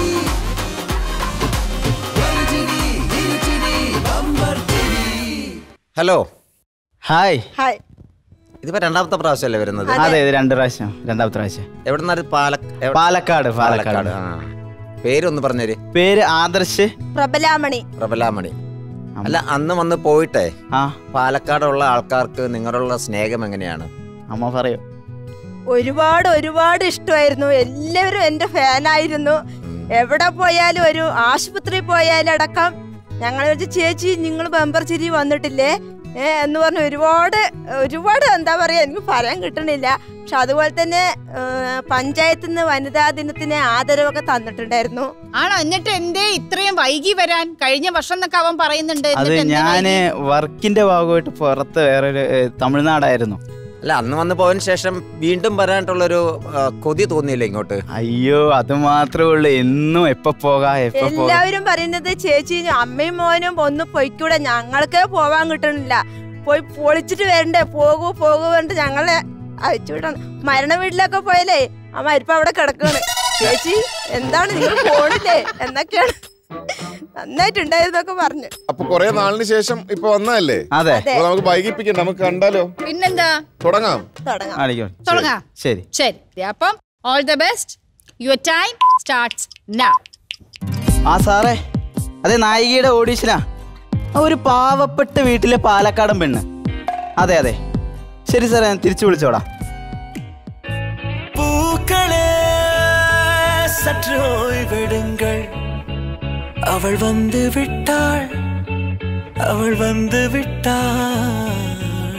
ഒരു ചിരി ഇരു ചിരി ബമ്പർ ചിരി ഹലോ ഹായ് ഹായ് ഇതിപ്പോ രണ്ടാമത്തെ പ്രാവശ്യമല്ലേ വരുന്നത് അതെ ഇത് രണ്ട് പ്രാവശ്യം രണ്ടാമത്തെ പ്രാവശ്യം എവിടെ നിന്നാണ് പാലക്കാട് പാലക്കാട് പാലക്കാട് പാലക്കാട് ആ പേരൊന്ന് പറഞ്ഞേര് പേര് ആദർശ് പ്രബലാമണി പ്രബലാമണി അല്ല അന്ന് വന്ന് പോയിട്ടേ ആ പാലക്കാടുള്ള ആൾക്കാർക്ക് നിങ്ങളുള്ള സ്നേഹം എങ്ങനെയാണ് അമ്മ പറയൂ ഒരുപാട് ഒരുപാട് ഇഷ്ടമായിരുന്നു എല്ലാവരും എൻ്റെ ഫാനായിരുന്നു എവിടെ പോയാലും ഒരു ആശുപത്രിയിൽ പോയാലും അടക്കം ഞങ്ങൾ വിളിച്ച് ചേച്ചി നിങ്ങൾ ബമ്പർ ചിരി വന്നിട്ടില്ലേ ഏ എന്ന് പറഞ്ഞ് ഒരുപാട് ഒരുപാട് എന്താ പറയുക എനിക്ക് പറയാൻ കിട്ടണില്ല പക്ഷെ അതുപോലെ തന്നെ പഞ്ചായത്തിൽ നിന്ന് വനിതാ ദിനത്തിന് ആദരവൊക്കെ തന്നിട്ടുണ്ടായിരുന്നു ആണോ എന്നിട്ട് എന്തേ ഇത്രയും വൈകി വരാൻ കഴിഞ്ഞ വർഷം എന്നൊക്കെ അവൻ പറയുന്നുണ്ട് അത് എന്നിട്ട് എന്താ ഞാന് വൈകി? വർക്കിന്റെ ഭാഗമായിട്ട് പുറത്ത് വേറൊരു ഏ, തമിഴ്നാടായിരുന്നു അല്ല അന്ന് വന്ന് പോയതിന് ശേഷം വീണ്ടും വരാനായിട്ടുള്ളൊരു ആ, കൊതി തോന്നിയില്ല ഇങ്ങോട്ട് അയ്യോ അത് മാത്രമേ ഉള്ളൂ എന്നും എപ്പോ പോകാ എപ്പോ പോകാം എല്ലാവരും പറയുന്നത് ചേച്ചി അമ്മയും മോനും ഒന്ന് പൊയ്ക്കൂടെ ഞങ്ങൾക്ക് പോവാൻ കിട്ടണില്ല പോയി പൊളിച്ചിട്ട് വരണ്ടേ പോകൂ പോകൂ പറഞ്ഞിട്ട് ഞങ്ങളെ അയച്ചു വിടണം മരണ വീട്ടിലൊക്കെ പോയാലേ ആ മരിപ്പ് അവിടെ കിടക്കാണ് ചേച്ചി എന്താണ് നിങ്ങൾ പോണില്ലേ എന്നൊക്കെയാണ് നന്നായിട്ടുണ്ടായിരുന്നൊക്കെ പറഞ്ഞു അപ്പൊ കുറെ നാളിന് ശേഷം ഇപ്പൊ വന്നതല്ലേ അതെ അതെ. അപ്പൊ നമുക്ക് വൈകിപ്പിക്കണ്ട നമുക്ക് കണ്ടാലോ പിന്നെന്താ തുടങ്ങാം തുടങ്ങാം ആണിക്കോ തുടങ്ങാം ശരി ശരി ദേ അപ്പം all the best your time starts now ആ സാറേ അതെ നായികയുടെ ഓഡീഷനാ ആ, ഒരു പാവപ്പെട്ട വീട്ടിലെ പാലക്കാടൻ പെണ്ണ് അതെ അതെ ശരി സാറേ ഞാൻ തിരിച്ചു വിളിച്ചോടാ பூக்களே சற்று ஓய்வெடுங்கள் அவள் வந்து விட்டாள் அவள் வந்து விட்டாள்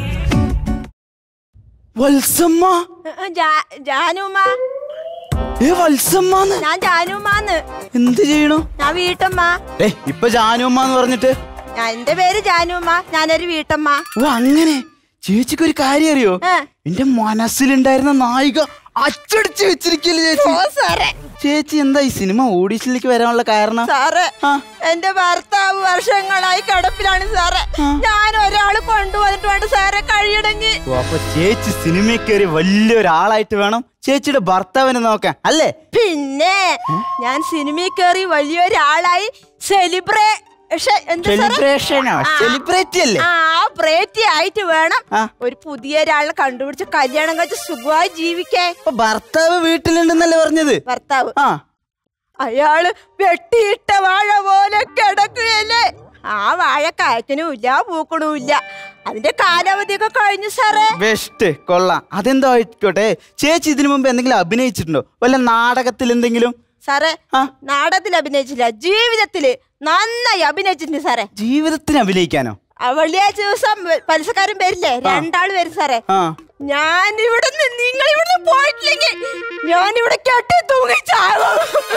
വത്സമ്മ ജാനുമ്മ ഏ വത്സമ്മന്ന് ഞാൻ ജാനുമ്മാന്ന് എന്ത് ചെയ്യണു ഞാൻ വീട്ടമ്മ ഏ ഇപ്പൊ ജാനുമ്മ എന്ന് പറഞ്ഞിട്ട് ഞാൻ എന്റെ പേര് ജാനുമ്മ ഞാനൊരു വീട്ടമ്മ ഓ അങ്ങനെ ചേച്ചിക്ക് ഒരു കാര്യം അറിയോ ഏ. എന്റെ മനസ്സിലുണ്ടായിരുന്ന നായിക അച്ചടിച്ച് വെച്ചിരിക്കല്ലേ ചേച്ചി ഓ സാറേ ചേച്ചി എന്താ ഈ സിനിമ ഓഡീഷനിലേക്ക് വരാനുള്ള കാരണം സാറേ ആ. എന്റെ ഭർത്താവ് വർഷങ്ങളായി കിടപ്പിലാണ് സാറേ ഞാൻ ഒരാള് കൊണ്ടുവന്നിട്ട് വേണ്ട സാറേ കഴിയടങ്ങി ഓ, അപ്പൊ ചേച്ചി സിനിമയിൽ കയറി വലിയൊരാളായിട്ട് വേണം ചേച്ചിയുടെ ഭർത്താവിനെ നോക്കാൻ അല്ലേ പിന്നെ ഞാൻ സിനിമയിൽ കയറി വലിയൊരാളായി സെലിബ്രേഷൻ എന്താ സാറേ സെലിബ്രേഷനോ ആ. സെലിബ്രേറ്റ് അല്ലേ ആ പ്രേറ്റി ആയിട്ട് വേണം ആ. ഒരു പുതിയ ഒരാളെ കണ്ടുപിടിച്ച് കല്യാണം കഴിച്ച് സുഖമായി ജീവിക്കേ അപ്പൊ ഭർത്താവ് വീട്ടിലുണ്ടെന്നല്ലേ പറഞ്ഞത് ഭർത്താവ് ആ അയാള് വെട്ടിയിട്ട വാഴ പോലെ കിടക്കുകയല്ലേ ആ വാഴ കായ്ക്കണമില്ല പൂക്കണമില്ല അതിന്റെ കാലാവധിയൊക്കെ കഴിഞ്ഞു സാറേ ബെസ്റ്റ് കൊള്ളാം അതെന്തോ ആയിക്കോട്ടെ ചേച്ചി ഇതിനു മുമ്പ് എന്തെങ്കിലും അഭിനയിച്ചിട്ടുണ്ടോ വല്ല നാടകത്തിൽ എന്തെങ്കിലും സാറേ ആ. നാടകത്തിൽ അഭിനയിച്ചില്ല ജീവിതത്തില് നന്നായി അഭിനയിച്ചിട്ടുണ്ട് സാറേ ജീവിതത്തിന് അഭിനയിക്കാനോ ആ വെള്ളിയാഴ്ച ദിവസം പലിശക്കാരൻ വരില്ലേ രണ്ടാള് വരും സാറേ ആ ഞാൻ ഇവിടുന്ന് നിങ്ങൾ ഇവിടുന്ന് പോയിട്ടില്ലെങ്കിൽ ഞാൻ ഇവിടെ കെട്ടി തൂങ്ങി ചാകും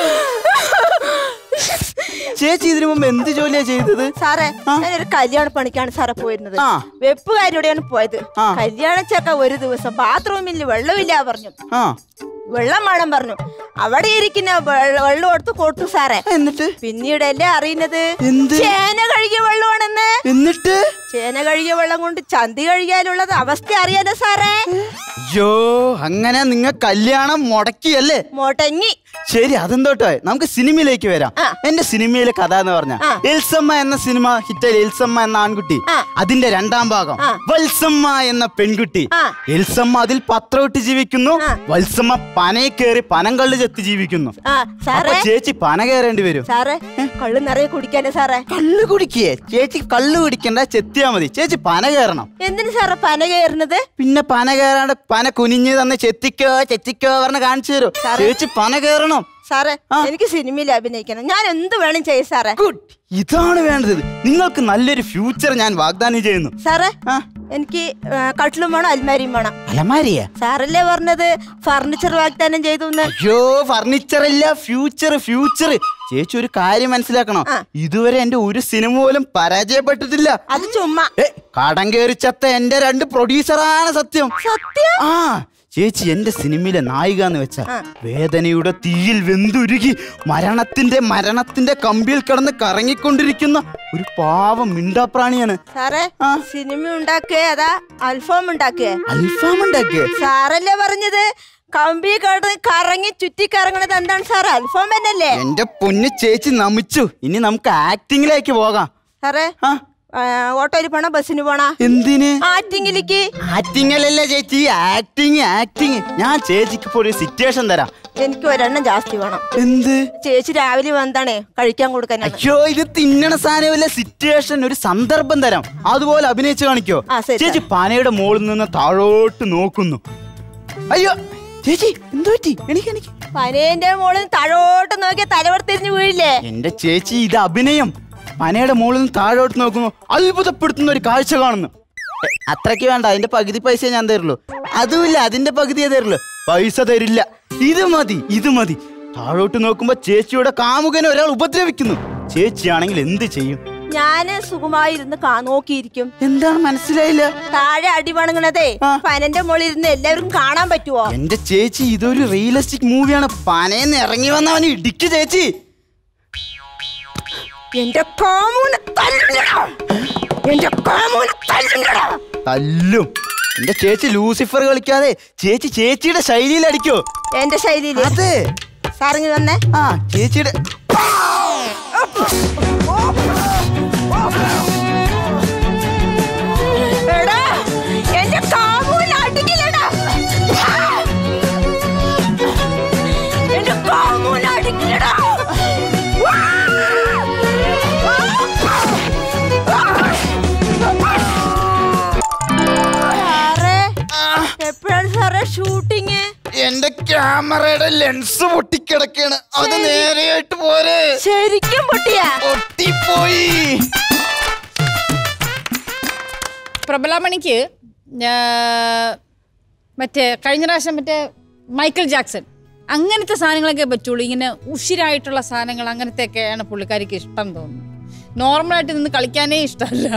ചേച്ചി ഇതിനു മുമ്പ് എന്ത് ജോലിയാ ചെയ്തത് സാറേ ആ. ഞാനൊരു കല്യാണ പണിക്കാണ് സാറേ പോയിരുന്നത് ആ. വെപ്പുകാരിയോടെയാണ് പോയത് ആ. കല്യാണ ചക്ക ഒരു ദിവസം ബാത്റൂമിൽ വെള്ളമില്ല പറഞ്ഞു ആ വെള്ളം വേണം പറഞ്ഞു അവിടെ ഇരിക്കുന്ന വെള്ള- വെള്ളം എടുത്ത് കൊടുത്തു സാറേ എന്നിട്ട് പിന്നീടല്ലേ അറിയുന്നത് എന്ത്? ചേന കഴുകിയ വെള്ളമാണെന്ന് എന്നിട്ട് ചേന കഴുകിയ വെള്ളം കൊണ്ട് ചന്തി കഴുകിയാലുള്ളത് അവസ്ഥ അറിയാലോ സാറേ യോ അങ്ങനെ നിങ്ങൾ കല്യാണം മുടക്കിയല്ലേ മുടങ്ങി ശരി അതെന്തോട്ടോ നമുക്ക് സിനിമയിലേക്ക് വരാം ആ. എന്റെ സിനിമയിലെ കഥ എന്ന് പറഞ്ഞ ആ. എൽസമ്മ എന്ന സിനിമ ഹിറ്റായി എൽസമ്മ എന്ന ആൺകുട്ടി ആ. അതിന്റെ രണ്ടാം ഭാഗം ആ. വത്സമ്മ എന്ന പെൺകുട്ടി ആ. എൽസമ്മ അതിൽ പത്രമിട്ട് ജീവിക്കുന്നു ആ. വത്സമ്മ പനയെ കയറി പനം കള്ള് ചെത്തി ജീവിക്കുന്നു ആ അപ്പൊ സാറേ ചേച്ചി പന കയറേണ്ടി വരും സാറേ കള്ളു നിറയെ കുടിക്കാനേ സാറേ കള്ള് കുടിക്കേ ചേച്ചി കള്ള് കുടിക്കണ്ട ചെത്തിയാ മതി ചേച്ചി പന കയറണം എന്തിനു സാറേ പന കയറുന്നത് പിന്നെ പന കയറാണ്ട് പന കുനിഞ്ഞ് തന്നെ ചെത്തിക്കോ ചെത്തിക്കോ പറഞ്ഞ് കാണിച്ചു തരും സാറേ. ചേച്ചി പന കയറണം സാറേ ആ. എനിക്ക് സിനിമയിൽ അഭിനയിക്കണം ഞാൻ എന്ത് വേണം ചെയ്യും സാറേ ഗുഡ് ഇതാണ് വേണ്ടത് നിങ്ങൾക്ക് നല്ലൊരു ഫ്യൂച്ചർ ഞാൻ വാഗ്ദാനം ചെയ്യുന്നു സാറേ ആ എനിക്ക് ആ, കട്ടിലും വേണം അൽമാരിയും വേണം അലമാരിയ സാറല്ലേ പറഞ്ഞത് ഫർണിച്ചർ വാഗ്ദാനം ചെയ്തു എന്ന് അയ്യോ ഫർണിച്ചർ അല്ല ഫ്യൂച്ചർ ഫ്യൂച്ചർ ചേച്ചി ഒരു കാര്യം മനസ്സിലാക്കണം ആ. ഇതുവരെ എന്റെ ഒരു സിനിമ പോലും പരാജയപ്പെട്ടിട്ടില്ല അത് ചുമ്മാ ഏ, കടം കയറി ചത്ത എന്റെ രണ്ട് പ്രൊഡ്യൂസറാണ് സത്യം സത്യം ആ ചേച്ചി എന്റെ സിനിമയിലെ നായിക എന്ന് വെച്ച ആ. വേദനയുടെ തീയിൽ വെന്തുരുകി മരണത്തിന്റെ മരണത്തിന്റെ കമ്പിയിൽ കിടന്ന് കറങ്ങിക്കൊണ്ടിരിക്കുന്ന ഒരു പാവം മിണ്ടാപ്രാണിയാണ് സാറേ ആ. സിനിമ ഉണ്ടാക്കേ അതാ അൽഫാം ഉണ്ടാക്കേ അൽഫാം ഉണ്ടാക്കിയ സാറല്ലേ പറഞ്ഞത് കമ്പി കിടന്ന് കറങ്ങി ചുറ്റി കറങ്ങണത് എന്താണ് സാർ അൽഫാം തന്നെയല്ലേ എന്റെ പൊന്നു ചേച്ചി നമിച്ചു ഇനി നമുക്ക് ആക്ടിങ്ങിലേക്ക് പോകാം സാറേ ആ ആ, ഓട്ടോയിൽ പോണോ ബസ്സിന് പോണോ എന്തിന് ആറ്റിങ്ങിലേക്ക് ആക്ടിങ്ങല്ല ചേച്ചി ആക്ടിങ് ആക്ടിങ് ഞാൻ ചേച്ചിക്ക് ഇപ്പോൾ ഒരു സിറ്റുവേഷൻ തരാം എനിക്ക് ഒരെണ്ണം ജാസ്തി വേണം എന്ത് ചേച്ചി രാവിലെ വന്നാണേ കഴിക്കാൻ കൊടുക്കാനാണ് അയ്യോ ഇത് തിന്നണ സാധനമല്ല സിറ്റുവേഷൻ ഒരു സന്ദർഭം തരാം അതുപോലെ അഭിനയിച്ച് കാണിക്കോ ആ, ശരി, ചേച്ചി പനയുടെ മുകളിൽ നിന്ന് താഴോട്ട് നോക്കുന്നു അയ്യോ ചേച്ചി എന്തോ പറ്റി എനിക്ക് എനിക്ക് പനേന്റെ മോളിൽ താഴോട്ട് നോക്കിയ തലവർത്തിരിഞ്ഞ് വീഴില്ലേ എന്റെ ചേച്ചി ഇത് അഭിനയം മനയുടെ മുകളിൽ നിന്ന് താഴോട്ട് നോക്കുന്നു അത്ഭുതപ്പെടുത്തുന്ന ഒരു കാഴ്ച കാണുന്നു എ, അത്രയ്ക്ക് വേണ്ട അതിന്റെ പകുതി പൈസ ഞാൻ തരുള്ളൂ അതുമില്ല അതിന്റെ പകുതിയേ തരുള്ളൂ പൈസ തരില്ല ഇത് മതി ഇത് മതി താഴോട്ട് നോക്കുമ്പോ ചേച്ചിയുടെ കാമുകനെ ഒരാൾ ഉപദ്രവിക്കുന്നു ചേച്ചിയാണെങ്കിൽ എന്ത് ചെയ്യും ഞാന് സുഖമായിരുന്ന് കാ നോക്കിയിരിക്കും എന്താണ് മനസ്സിലായില്ല താഴെ അടി പണങ്ങണതേ ആ. പനന്റെ മുകളിൽ ഇരുന്ന് എല്ലാവർക്കും കാണാൻ പറ്റുവോ എന്റെ ചേച്ചി ഇതൊരു റിയലിസ്റ്റിക് മൂവിയാണ് പനയെന്ന് ഇറങ്ങി വന്നവന് ഇടിക്ക് ചേച്ചി എന്റെ കാമൂനെ തല്ലുണ്ടടാ. എന്റെ കാമൂനെ തല്ലുണ്ടടാ. തല്ലും എന്റെ ചേച്ചി ലൂസിഫർ കളിക്കാതെ ചേച്ചി ചേച്ചിയുടെ ശൈലിയിൽ അടിക്കോ എന്റെ ശൈലിയില് അതെ സാറിങ് തന്നെ ആ ചേച്ചിയുടെ എടാ എന്റെ കാമൂനെ അടിക്കില്ലടാ എന്റെ കാമൂനെ അടിക്കില്ലടാ സാറേ എപ്പോഴാണ് സാറേ ഷൂട്ടിങ് എന്റെ ക്യാമറയുടെ ലെൻസ് പൊട്ടിക്കിടക്കാണ് അത് നേരെയായിട്ട് പോരെ ശരിക്കും പൊട്ടിയാ പൊട്ടിപ്പോയി പ്രബലാമണിക്ക് ഞാ- മറ്റേ കഴിഞ്ഞ പ്രാവശ്യം മറ്റേ മൈക്കിൾ ജാക്സൺ അങ്ങനത്തെ സാധനങ്ങളൊക്കെ പറ്റുള്ളൂ ഇങ്ങനെ ഉഷിരായിട്ടുള്ള സാധനങ്ങൾ അങ്ങനത്തെയൊക്കെയാണ് പുള്ളിക്കാരിക്ക് ഇഷ്ടം തോന്നുന്നു നോർമലായിട്ട് നിന്ന് കളിക്കാനേ ഇഷ്ടമല്ല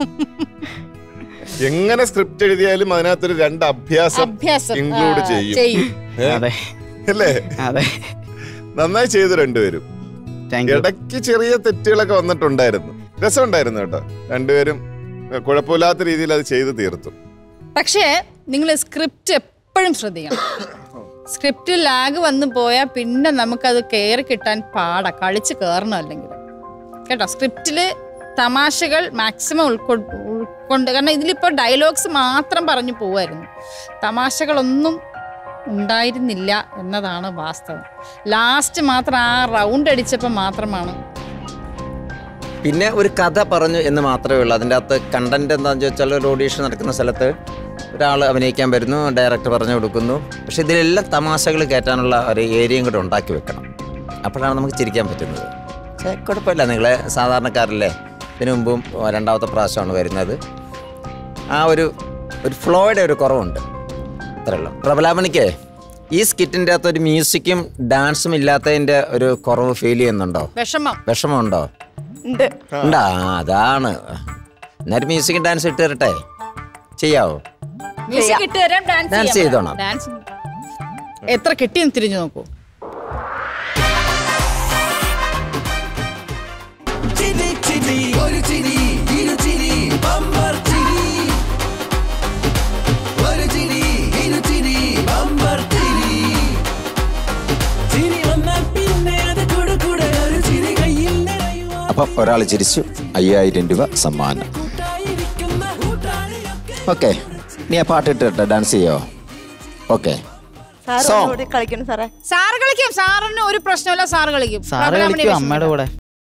എങ്ങനെ സ്ക്രിപ്റ്റ് എഴുതിയാലും അതിനകത്തൊരു രണ്ട് അഭ്യാസം അഭ്യാസം ഇൻക്ലൂഡ് ആ, ചെയ്യും ചെയ്യും ഏ? അതെ അല്ലേ അതെ നന്നായി ചെയ്തു രണ്ടുപേരും താങ്ക് യു ഇടയ്ക്ക് ചെറിയ തെറ്റുകളൊക്കെ വന്നിട്ടുണ്ടായിരുന്നു രസമുണ്ടായിരുന്നു കേട്ടോ രണ്ടുപേരും ഏ, കുഴപ്പമില്ലാത്ത രീതിയിൽ അത് ചെയ്തു തീർത്തു പക്ഷേ നിങ്ങൾ സ്ക്രിപ്റ്റ് എപ്പോഴും ശ്രദ്ധിക്കണം സ്ക്രിപ്റ്റ് ലാഗ് വന്നു പോയാൽ പിന്നെ നമുക്കത് കയറി കിട്ടാൻ പാടാ കളിച്ച് കയറണം അല്ലെങ്കിൽ കേട്ടോ സ്ക്രിപ്റ്റിൽ തമാശകൾ മാക്സിമം ഉൾക്കൊണ്ട് ഉൾക്കൊണ്ട് കാരണം ഇതിലിപ്പോൾ ഡയലോഗ്സ് മാത്രം പറഞ്ഞു പോവായിരുന്നു തമാശകളൊന്നും ഉണ്ടായിരുന്നില്ല എന്നതാണ് വാസ്തവം ലാസ്റ്റ് മാത്രം ആ റൗണ്ട് അടിച്ചപ്പോൾ മാത്രമാണ് പിന്നെ ഒരു കഥ പറഞ്ഞു എന്ന് മാത്രമേ ഉള്ളൂ അതിൻ്റെ അകത്ത് കണ്ടന്റ് എന്താണെന്ന് ചോദിച്ചാൽ ഒരു ഓഡീഷൻ നടക്കുന്ന സ്ഥലത്ത് ഒരാൾ അഭിനയിക്കാൻ വരുന്നു ഡയറക്ടർ പറഞ്ഞു കൊടുക്കുന്നു പക്ഷെ ഇതിലെല്ലാം തമാശകൾ കയറ്റാനുള്ള ഒരു ഏരിയയും കൂടെ ഉണ്ടാക്കി വെക്കണം അപ്പോഴാണ് നമുക്ക് ചിരിക്കാൻ പറ്റുന്നത് പക്ഷേ കുഴപ്പമില്ല നിങ്ങളെ സാധാരണക്കാരല്ലേ ഇതിനു മുമ്പും രണ്ടാമത്തെ പ്രാവശ്യമാണ് വരുന്നത് ആ ഒരു ഒരു ഫ്ലോയുടെ ഒരു കുറവുണ്ട് അത്രയുള്ളൂ പ്രബലാമണിക്ക് ഈ സ്കിറ്റിൻ്റെ അകത്ത് ഒരു മ്യൂസിക്കും ഡാൻസും ഇല്ലാത്തതിൻ്റെ ഒരു കുറവ് ഫീൽ ചെയ്യുന്നുണ്ടോ വിഷമം വിഷമമുണ്ടോ ഉണ്ട് ഉണ്ടാ അതാണ് എന്നാലും മ്യൂസിക് ഡാൻസ് ഇട്ട് തരട്ടെ ചെയ്യാവോ മ്യൂസിക് ഇട്ട് തരാം Dance ഡാൻസ് ചെയ്തോണം. ഡാൻസ് എത്ര കിട്ടിയെന്ന് തിരിഞ്ഞു നോക്കൂ ചിരി ചിരി ഒരു ചിരി ഇരു ചിരി ബമ്പർ ചിരി ഒരു ചിരി ഇരു ചിരി ബമ്പർ ചിരി ചിരി വന്നാൽ പിന്നെ അത് കൂടെ കൂടെ ഒരു ചിരി കയ്യിൽ നിറയുവാൻ അപ്പം ഒരാൾ ചിരിച്ചു അയ്യായിരം രൂപ സമ്മാനം കൂട്ടായിരിക്കുന്ന കൂട്ടാളിയൊക്കെ ഓക്കെ നീ ആ പാട്ട് ഇട്ടിട്ട് ഡാൻസ് ചെയ്യോ ഓക്കെ സാർ Song. ഒന്നുകൂടി കളിക്കണം സാറേ സാറ് കളിക്കും സാറിന് ഒരു പ്രശ്നമില്ല സാറ് കളിക്കും സാറ് പ്രബലാമണി കളിക്കും വിഷമിക്കണ്ട. അമ്മയുടെ കൂടെ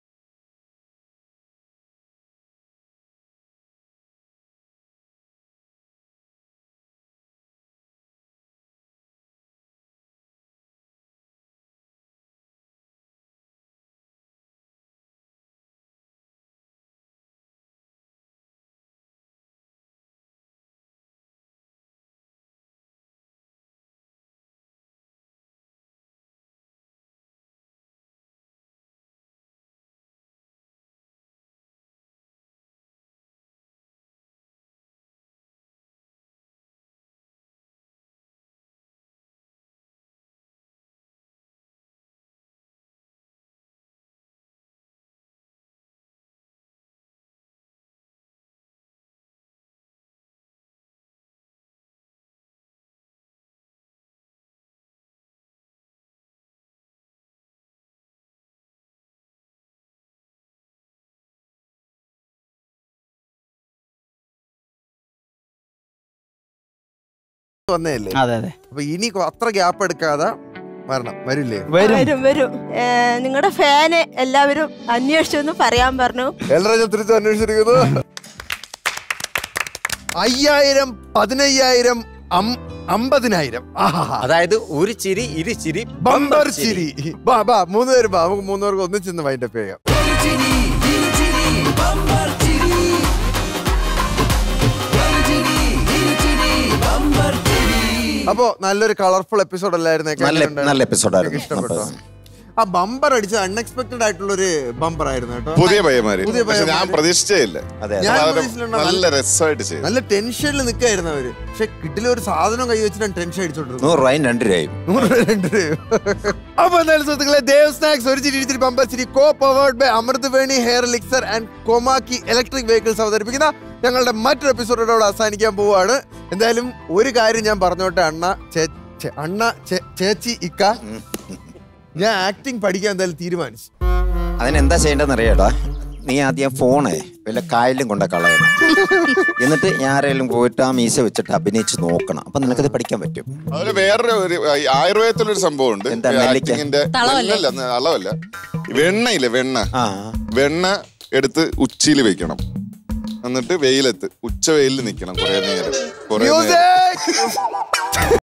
വന്നതല്ലേ അതെ അതെ അപ്പൊ ഇനി കൊ- അത്ര ഗ്യാപ്പ് എടുക്കാതെ വരണം വരില്ലേ വരും വരും വരും നിങ്ങളുടെ ഫാന് എല്ലാവരും അന്വേഷിച്ചു എന്ന് പറയാൻ പറഞ്ഞു എല്ലാവരും തിരിച്ചു അന്വേഷിച്ചിരിക്കുന്നു അയ്യായിരം പതിനയ്യായിരം അം അമ്പതിനായിരം ആഹാ അതായത് ഒരു ചിരി ഇരു ചിരി ബമ്പർ ചിരി ബാ ബാ മൂന്ന് പേര് ബാ നമുക്ക് മൂന്ന് പേർക്ക് ഒന്നിച്ചെന്ന് വൈൻഡപ്പ് ചെയ്യാം ഒരു ചിരി ഇരു ചിരി ബമ്പർ ചിരി ഒരു ചിരി ഇരു ചിരി ബമ്പർ ചിരി അപ്പോ നല്ലൊരു കളർഫുൾ എപ്പിസോഡ് അല്ലായിരുന്നു നല്ല നല്ല എപ്പിസോഡായിരുന്നു ഇഷ്ടപ്പെട്ടോ ആ ബമ്പർ അടിച്ച അൺഎക്സ്പെക്ടഡ് ആയിട്ടുള്ള ഒരു ബമ്പർ ആയിരുന്നു കേട്ടോ പുതിയ പയ്യന്മാര് പുതിയ പക്ഷെ ഞാൻ പയ്യന്മാര്. പ്രതീക്ഷിച്ചേ ഇല്ല അതെ ഞാൻ വളരെ പ്രതീക്ഷിച്ചിട്ടുണ്ടോ? നല്ല രസമായിട്ട് ചെയ്തു നല്ല ടെൻഷനിൽ നിൽക്കായിരുന്നു അവര് പക്ഷെ കിട്ടില ഒരു സാധനം കൈ വെച്ചിട്ടാണ് ടെൻഷൻ അടിച്ചോണ്ടിരുന്നത് നൂറ് രൂപയും രണ്ട് രൂപയും നൂറ് രൂപ, രണ്ട് രൂപ. അപ്പൊ എന്തായാലും സുഹൃത്തുക്കളെ ദേവ് സ്നാക്സ് ഒരു ചിരി ഇച്ചിരി ബമ്പർ ചിരി കോ powered by Amruthaveni hair elixir and Komaki electric vehicles അവതരിപ്പിക്കുന്ന ഞങ്ങളുടെ മറ്റൊരു എപ്പിസോഡോടെ അവസാനിക്കാൻ പോവുകയാണ് എന്തായാലും ഒരു കാര്യം ഞാൻ പറഞ്ഞോട്ടെ അണ്ണ ചേ- ചേ- അണ്ണ ചേ- ചേച്ചി ഇക്ക ഞാൻ ആക്ടിങ് പഠിക്കാൻ എന്തായാലും തീരുമാനിച്ചു അതിനെന്താ ചെയ്യേണ്ടതെന്ന് അറിയാടാ നീ ആദ്യം ഫോണേ വല്ല കായലിലും കൊണ്ട കളയണം എന്നിട്ട് ഞാൻ ആരെങ്കിലും പോയിട്ട് ആ മീശ വെച്ചിട്ട് അഭിനയിച്ച് നോക്കണം അപ്പൊ നിനക്കത് പഠിക്കാൻ പറ്റും അതുപോലെ വേറൊരു ഒരു ഈ ആയുർവേദത്തിലൊരു സംഭവം ഉണ്ട് എന്താ, നെല്ലിക്ക? ആക്ടിങ്ങിന്റെ തളവല്ലേ? അല്ല അളവല്ല വെണ്ണയില്ലേ വെണ്ണ ആ വെണ്ണ എടുത്ത് ഉച്ചിയിൽ വെക്കണം എന്നിട്ട് വെയിലത്ത് ഉച്ച വെയിലിൽ നിൽക്കണം കുറെ നേരം കുറെ നേരം മ്യൂസിക്